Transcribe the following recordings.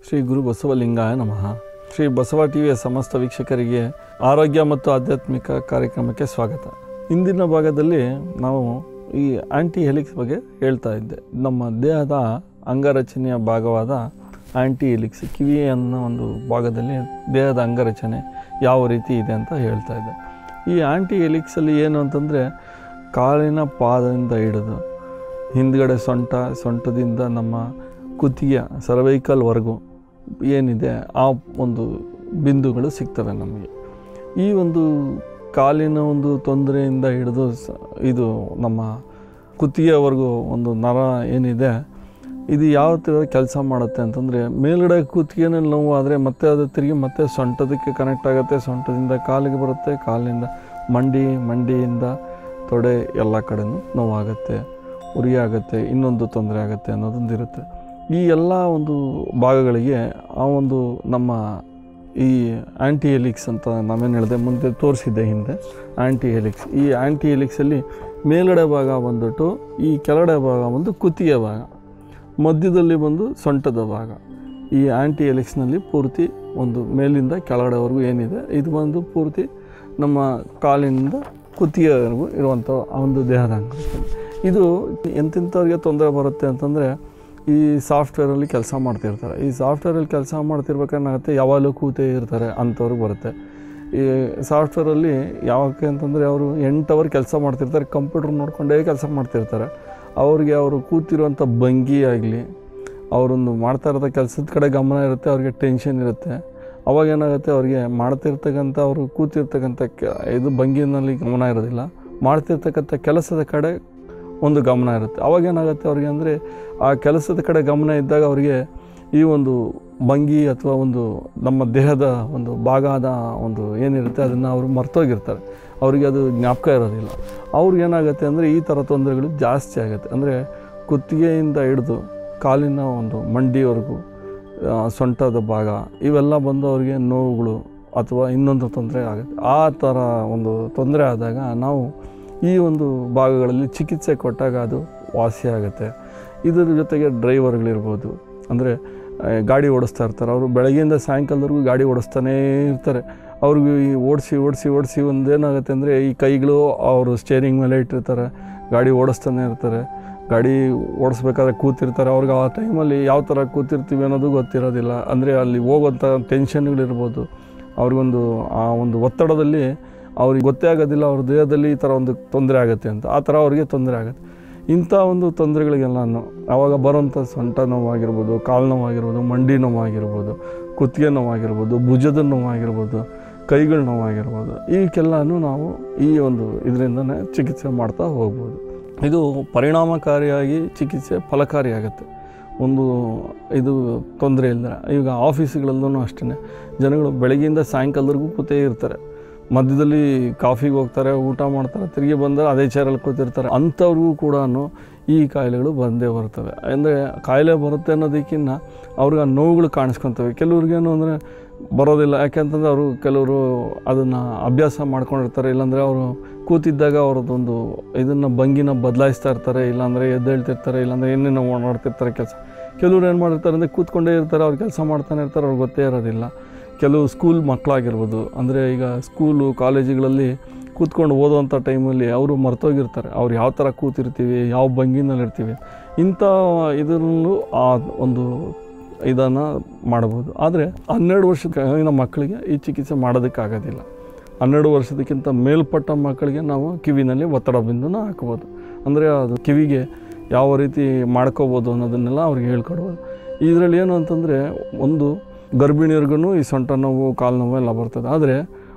ಶ್ರೀ ಗುರು ಬಸವಲಿಂಗಾಯ ನಮಃ ಶ್ರೀ ಬಸವ ಟಿವಿಯ ಸಮಸ್ತ ವೀಕ್ಷಕರಿಗೆ ಆರೋಗ್ಯ ಮತ್ತು ಆಧ್ಯಾತ್ಮಿಕ ಕಾರ್ಯಕ್ರಮಕ್ಕೆ ಸ್ವಾಗತ ಇಂದಿನ ಭಾಗದಲ್ಲಿ ನಾವು ಈ ಆಂಟಿ ಹೆಲಿಕ್ಸ್ ಬಗ್ಗೆ ಹೇಳ್ತಾ ಇದ್ದೆ ನಮ್ಮ ದೇಹದ ಅಂಗರಚನೆಯ ಭಾಗವಾದ ಆಂಟಿ ಹೆಲಿಕ್ಸ್ ಕಿವಿ ಅನ್ನೋ ಒಂದು ಭಾಗದಲ್ಲಿ ದೇಹದ ಅಂಗರಚನೆ ಯಾವ ರೀತಿ ಇದೆ ಅಂತ ಹೇಳ್ತಾ ಇದ್ದೆ ಈ ಆಂಟಿ ಹೆಲಿಕ್ಸಲ್ಲಿ ಏನು ಅಂತಂದರೆ ಕಾಲಿನ ಪಾದದಿಂದ ಹಿಡಿದು ಹಿಂದ್ಗಡೆ ಸೊಂಟ ಸೊಂಟದಿಂದ ನಮ್ಮ ಕುತ್ತಿಗೆ ಸರ್ವೈಕಲ್ವರೆಗೂ ಏನಿದೆ ಆ ಒಂದು ಬಿಂದುಗಳು ಸಿಗ್ತವೆ ನಮಗೆ ಈ ಒಂದು ಕಾಲಿನ ಒಂದು ತೊಂದರೆಯಿಂದ ಹಿಡಿದು ಸ ಇದು ನಮ್ಮ ಕುತ್ತಿಗೆವರೆಗೂ ಒಂದು ನರ ಏನಿದೆ ಇದು ಯಾವ ಥರ ಕೆಲಸ ಮಾಡುತ್ತೆ ಅಂತಂದರೆ ಮೇಲ್ಗಡೆ ಕುತ್ತಿಗೆನಲ್ಲಿ ನೋವು ಆದರೆ ಮತ್ತೆ ಅದು ತಿರುಗಿ ಮತ್ತೆ ಸೊಂಟದಕ್ಕೆ ಕನೆಕ್ಟ್ ಆಗುತ್ತೆ ಸೊಂಟದಿಂದ ಕಾಲಿಗೆ ಬರುತ್ತೆ ಕಾಲಿಂದ ಮಂಡಿ ಮಂಡಿಯಿಂದ ತೊಡೆ ಎಲ್ಲ ಕಡೆನೂ ನೋವಾಗುತ್ತೆ ಉರಿ ಆಗುತ್ತೆ ಇನ್ನೊಂದು ತೊಂದರೆ ಆಗುತ್ತೆ ಅನ್ನೋದೊಂದು ಇರುತ್ತೆ ಈ ಎಲ್ಲ ಒಂದು ಭಾಗಗಳಿಗೆ ಆ ಒಂದು ನಮ್ಮ ಈ ಆ್ಯಂಟಿ ಹೆಲಿಕ್ಸ್ ಅಂತ ನಾವೇನು ಹೇಳಿದೆ ಮುಂದೆ ತೋರಿಸಿದ್ದೆ ಹಿಂದೆ ಆ್ಯಂಟಿ ಹೆಲಿಕ್ಸ್ ಈ ಆ್ಯಂಟಿ ಹೆಲಿಕ್ಸಲ್ಲಿ ಮೇಲ್ಗಡೆ ಭಾಗ ಬಂದ್ಬಿಟ್ಟು ಈ ಕೆಳಗಡೆ ಭಾಗ ಒಂದು ಕುತ್ತಿಗೆ ಭಾಗ ಮಧ್ಯದಲ್ಲಿ ಬಂದು ಸೊಂಟದ ಭಾಗ ಈ ಆ್ಯಂಟಿ ಹೆಲಿಕ್ಸ್ನಲ್ಲಿ ಪೂರ್ತಿ ಒಂದು ಮೇಲಿಂದ ಕೆಳಗಡೆವರೆಗೂ ಏನಿದೆ ಇದು ಬಂದು ಪೂರ್ತಿ ನಮ್ಮ ಕಾಲಿನಿಂದ ಕುತ್ತಿಗೆವರೆಗೂ ಇರುವಂಥ ಆ ಒಂದು ದೇಹದ ಅಂಗ ಇದು ಎಂತೆಂಥವ್ರಿಗೆ ತೊಂದರೆ ಬರುತ್ತೆ ಅಂತಂದರೆ ಈ ಸಾಫ್ಟ್ವೇರಲ್ಲಿ ಕೆಲಸ ಮಾಡ್ತಿರ್ತಾರೆ ಈ ಸಾಫ್ಟ್ವೇರಲ್ಲಿ ಕೆಲಸ ಮಾಡ್ತಿರ್ಬೇಕಾಗುತ್ತೆ ಯಾವಾಗಲೂ ಕೂತೇ ಇರ್ತಾರೆ ಅಂಥವ್ರಿಗೆ ಬರುತ್ತೆ ಈ ಸಾಫ್ಟ್ವೇರಲ್ಲಿ ಯಾವಕ್ಕೆ ಅಂತಂದರೆ ಅವರು ಎಂಟು ಅವರ್ ಕೆಲಸ ಮಾಡ್ತಿರ್ತಾರೆ ಕಂಪ್ಯೂಟರ್ ನೋಡ್ಕೊಂಡೇ ಕೆಲಸ ಮಾಡ್ತಿರ್ತಾರೆ ಅವ್ರಿಗೆ ಅವರು ಕೂತಿರುವಂಥ ಭಂಗಿ ಆಗಲಿ ಅವರೊಂದು ಮಾಡ್ತಾ ಇರೋ ಕೆಲಸದ ಕಡೆ ಗಮನ ಇರುತ್ತೆ ಅವ್ರಿಗೆ ಟೆನ್ಷನ್ ಇರುತ್ತೆ ಅವಾಗ ಏನಾಗುತ್ತೆ ಅವ್ರಿಗೆ ಮಾಡ್ತಿರ್ತಕ್ಕಂಥ ಅವರು ಕೂತಿರ್ತಕ್ಕಂಥ ಕೆ ಇದು ಭಂಗಿನಲ್ಲಿ ಗಮನ ಇರೋದಿಲ್ಲ ಮಾಡ್ತಿರ್ತಕ್ಕಂಥ ಕೆಲಸದ ಕಡೆ ಒಂದು ಗಮನ ಇರುತ್ತೆ ಅವಾಗ ಏನಾಗುತ್ತೆ ಅವ್ರಿಗೆ ಅಂದರೆ ಆ ಕೆಲಸದ ಕಡೆ ಗಮನ ಇದ್ದಾಗ ಅವರಿಗೆ ಈ ಒಂದು ಭಂಗಿ ಅಥವಾ ಒಂದು ನಮ್ಮ ದೇಹದ ಒಂದು ಭಾಗದ ಒಂದು ಏನಿರುತ್ತೆ ಅದನ್ನು ಅವರು ಮರ್ತೋಗಿರ್ತಾರೆ ಅವರಿಗೆ ಅದು ಜ್ಞಾಪಕ ಇರೋದಿಲ್ಲ ಅವ್ರಿಗೆ ಏನಾಗುತ್ತೆ ಅಂದರೆ ಈ ಥರ ತೊಂದರೆಗಳು ಜಾಸ್ತಿ ಆಗುತ್ತೆ ಅಂದರೆ ಕುತ್ತಿಗೆಯಿಂದ ಹಿಡಿದು ಕಾಲಿನ ಒಂದು ಮಂಡಿವರೆಗೂ ಆ, ಸೊಂಟದ ಭಾಗ ಇವೆಲ್ಲ ಬಂದು ಅವರಿಗೆ ನೋವುಗಳು ಅಥವಾ ಇನ್ನೊಂದು ತೊಂದರೆ ಆಗುತ್ತೆ ಆ ಥರ ಒಂದು ತೊಂದರೆ ಆದಾಗ ನಾವು ಈ ಒಂದು ಭಾಗಗಳಲ್ಲಿ ಚಿಕಿತ್ಸೆ ಕೊಟ್ಟಾಗ ಅದು ವಾಸಿ ಆಗುತ್ತೆ ಇದರ ಜೊತೆಗೆ ಡ್ರೈವರ್ಗಳಿರ್ಬೋದು ಅಂದರೆ ಗಾಡಿ ಓಡಿಸ್ತಾ ಇರ್ತಾರೆ ಅವರು ಬೆಳಗ್ಗೆಯಿಂದ ಸಾಯಂಕಾಲದವರೆಗೂ ಗಾಡಿ ಓಡಿಸ್ತಾನೇ ಇರ್ತಾರೆ ಅವ್ರಿಗೆ ಈ ಓಡಿಸಿ ಓಡಿಸಿ ಓಡಿಸಿ ಒಂದೇನಾಗುತ್ತೆ ಅಂದರೆ ಈ ಕೈಗಳು ಅವರು ಸ್ಟೇರಿಂಗ್ ಮೇಲೆ ಇಟ್ಟಿರ್ತಾರೆ ಗಾಡಿ ಓಡಿಸ್ತಾನೆ ಇರ್ತಾರೆ ಗಾಡಿ ಓಡಿಸ್ಬೇಕಾದ್ರೆ ಕೂತಿರ್ತಾರೆ ಅವ್ರಿಗೆ ಆ ಟೈಮಲ್ಲಿ ಯಾವ ಥರ ಕೂತಿರ್ತೀವಿ ಅನ್ನೋದು ಗೊತ್ತಿರೋದಿಲ್ಲ ಅಂದರೆ ಅಲ್ಲಿ ಹೋಗೋಂಥ ಟೆನ್ಷನ್ಗಳಿರ್ಬೋದು ಅವ್ರಿಗೊಂದು ಆ ಒಂದು ಒತ್ತಡದಲ್ಲಿ ಅವ್ರಿಗೆ ಗೊತ್ತೇ ಆಗೋದಿಲ್ಲ ಅವ್ರ ದೇಹದಲ್ಲಿ ಈ ಥರ ಒಂದು ತೊಂದರೆ ಆಗುತ್ತೆ ಅಂತ ಆ ಥರ ಅವ್ರಿಗೆ ತೊಂದರೆ ಆಗುತ್ತೆ ಇಂಥ ಒಂದು ತೊಂದರೆಗಳಿಗೆಲ್ಲನೂ ಆವಾಗ ಬರೋಂಥ ಸೊಂಟ ನೋವಾಗಿರ್ಬೋದು ಕಾಲು ನೋವಾಗಿರ್ಬೋದು ಮಂಡಿ ನೋವಾಗಿರ್ಬೋದು ಕುತ್ತಿಗೆ ನೋವಾಗಿರ್ಬೋದು ಭುಜದ ನೋವಾಗಿರ್ಬೋದು ಕೈಗಳ ನೋವಾಗಿರ್ಬೋದು ಇವಕ್ಕೆಲ್ಲನೂ ನಾವು ಈ ಒಂದು ಇದರಿಂದನೇ ಚಿಕಿತ್ಸೆ ಮಾಡ್ತಾ ಹೋಗ್ಬೋದು ಇದು ಪರಿಣಾಮಕಾರಿಯಾಗಿ ಚಿಕಿತ್ಸೆ ಫಲಕಾರಿಯಾಗುತ್ತೆ ಒಂದು ಇದು ತೊಂದರೆ ಇಲ್ಲ ಈಗ ಆಫೀಸ್ಗಳಲ್ಲೂ ಅಷ್ಟೇ ಜನಗಳು ಬೆಳಗ್ಗೆಯಿಂದ ಸಾಯಂಕಾಲದವರೆಗೂ ಕೂತೇ ಇರ್ತಾರೆ ಮಧ್ಯದಲ್ಲಿ ಕಾಫಿಗೆ ಹೋಗ್ತಾರೆ ಊಟ ಮಾಡ್ತಾರೆ ತಿರುಗಿ ಬಂದರೆ ಅದೇ ಚೇರಲ್ಲಿ ಕೂತಿರ್ತಾರೆ ಅಂಥವ್ರಿಗೂ ಕೂಡ ಈ ಕಾಯಿಲೆಗಳು ಬಂದೇ ಬರ್ತವೆ ಅಂದರೆ ಕಾಯಿಲೆ ಬರುತ್ತೆ ಅನ್ನೋದಕ್ಕಿಂತ ಅವ್ರಿಗೆ ಆ ನೋವುಗಳು ಕಾಣಿಸ್ಕೊತವೆ ಕೆಲವ್ರಿಗೇನು ಅಂದರೆ ಬರೋದಿಲ್ಲ ಯಾಕೆಂತಂದ್ರೆ ಅವರು ಕೆಲವರು ಅದನ್ನು ಅಭ್ಯಾಸ ಮಾಡ್ಕೊಂಡಿರ್ತಾರೆ ಇಲ್ಲಾಂದರೆ ಅವರು ಕೂತಿದ್ದಾಗ ಅವ್ರದ್ದೊಂದು ಇದನ್ನು ಭಂಗಿನ ಬದಲಾಯಿಸ್ತಾ ಇರ್ತಾರೆ ಇಲ್ಲಾಂದರೆ ಎದ್ದೇಳ್ತಿರ್ತಾರೆ ಇಲ್ಲಾಂದರೆ ಏನೇನೋ ಮಾಡ್ತಿರ್ತಾರೆ ಕೆಲಸ ಕೆಲವ್ರು ಏನು ಮಾಡಿರ್ತಾರೆ ಅಂದರೆ ಕೂತ್ಕೊಂಡೇ ಇರ್ತಾರೆ ಅವ್ರು ಕೆಲಸ ಮಾಡ್ತಾನೆ ಇರ್ತಾರೆ ಅವ್ರಿಗೆ ಗೊತ್ತೇ ಇರೋದಿಲ್ಲ ಕೆಲವು ಸ್ಕೂಲ್ ಮಕ್ಕಳಾಗಿರ್ಬೋದು ಅಂದರೆ ಈಗ ಸ್ಕೂಲು ಕಾಲೇಜುಗಳಲ್ಲಿ ಕೂತ್ಕೊಂಡು ಓದೋವಂಥ ಟೈಮಲ್ಲಿ ಅವರು ಮರ್ತೋಗಿರ್ತಾರೆ ಅವ್ರು ಯಾವ ಥರ ಕೂತಿರ್ತೀವಿ ಯಾವ ಭಂಗಿನಲ್ಲಿ ಇರ್ತೀವಿ ಇಂಥ ಇದರಲ್ಲೂ ಆ ಒಂದು ಇದನ್ನು ಮಾಡ್ಬೋದು ಆದರೆ ಹನ್ನೆರಡು ವರ್ಷದ ಕೆಳಗಿನ ಮಕ್ಕಳಿಗೆ ಈ ಚಿಕಿತ್ಸೆ ಮಾಡೋದಕ್ಕಾಗೋದಿಲ್ಲ ಹನ್ನೆರಡು ವರ್ಷದಕ್ಕಿಂತ ಮೇಲ್ಪಟ್ಟ ಮಕ್ಕಳಿಗೆ ನಾವು ಕಿವಿನಲ್ಲಿ ಒತ್ತಡ ಬಿಂದುನ ಹಾಕ್ಬೋದು ಅಂದರೆ ಅದು ಕಿವಿಗೆ ಯಾವ ರೀತಿ ಮಾಡ್ಕೋಬೋದು ಅನ್ನೋದನ್ನೆಲ್ಲ ಅವ್ರಿಗೆ ಹೇಳ್ಕೊಡ್ಬೋದು ಇದರಲ್ಲಿ ಏನು ಅಂತಂದರೆ ಒಂದು ಗರ್ಭಿಣಿಯರ್ಗೂ ಈ ಸೊಂಟ ನೋವು ಕಾಲು ನೋವು ಎಲ್ಲ ಬರ್ತದೆ ಆದರೆ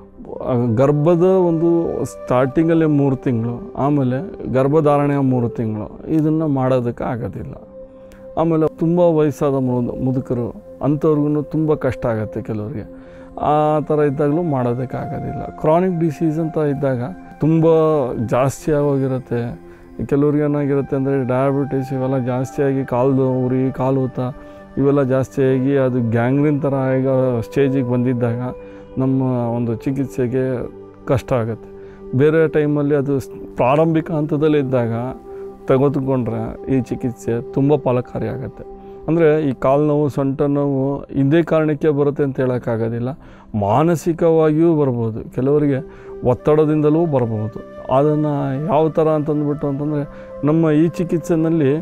ಆ ಗರ್ಭದ ಒಂದು ಸ್ಟಾರ್ಟಿಂಗಲ್ಲೇ ಮೂರು ತಿಂಗಳು ಆಮೇಲೆ ಗರ್ಭಧಾರಣೆಯ ಮೂರು ತಿಂಗಳು ಇದನ್ನು ಮಾಡೋದಕ್ಕೆ ಆಗೋದಿಲ್ಲ ಆಮೇಲೆ ತುಂಬ ವಯಸ್ಸಾದ ಮುದು ಮುದುಕರು ಅಂಥವ್ರಿಗೂ ತುಂಬ ಕಷ್ಟ ಆಗುತ್ತೆ ಕೆಲವರಿಗೆ ಆ ಥರ ಇದ್ದಾಗಲೂ ಮಾಡೋದಕ್ಕೆ ಆಗೋದಿಲ್ಲ ಕ್ರಾನಿಕ್ ಡಿಸೀಸ್ ಅಂತ ಇದ್ದಾಗ ತುಂಬ ಜಾಸ್ತಿ ಆಗೋಗಿರುತ್ತೆ ಕೆಲವ್ರಿಗೆ ಏನಾಗಿರುತ್ತೆ ಅಂದರೆ ಡಯಾಬಿಟಿಸ್ ಇವೆಲ್ಲ ಜಾಸ್ತಿಯಾಗಿ ಕಾಲು ಉರಿ ಕಾಲು ಊತ ಇವೆಲ್ಲ ಜಾಸ್ತಿಯಾಗಿ ಅದು ಗ್ಯಾಂಗ್ರಿನ್ ಥರ ಈಗ ಸ್ಟೇಜಿಗೆ ಬಂದಿದ್ದಾಗ ನಮ್ಮ ಒಂದು ಚಿಕಿತ್ಸೆಗೆ ಕಷ್ಟ ಆಗುತ್ತೆ ಬೇರೆ ಟೈಮಲ್ಲಿ ಅದು ಸ್- ಪ್ರಾರಂಭಿಕ ಹಂತದಲ್ಲಿದ್ದಾಗ ತೆಗೆದುಕೊಂಡ್ರೆ ಈ ಚಿಕಿತ್ಸೆ ತುಂಬ ಫಲಕಾರಿಯಾಗುತ್ತೆ ಅಂದರೆ ಈ ಕಾಲು ನೋವು ಸೊಂಟ ನೋವು ಇದೇ ಕಾರಣಕ್ಕೆ ಬರುತ್ತೆ ಅಂತ ಹೇಳೋಕ್ಕಾಗೋದಿಲ್ಲ ಮಾನಸಿಕವಾಗಿಯೂ ಬರ್ಬೋದು ಕೆಲವರಿಗೆ ಒತ್ತಡದಿಂದಲೂ ಬರಬಹುದು ಅದನ್ನು ಯಾವ ಥರ ಅಂತಂದ್ಬಿಟ್ಟು ಅಂತಂದರೆ ನಮ್ಮ ಈ ಚಿಕಿತ್ಸೆನಲ್ಲಿ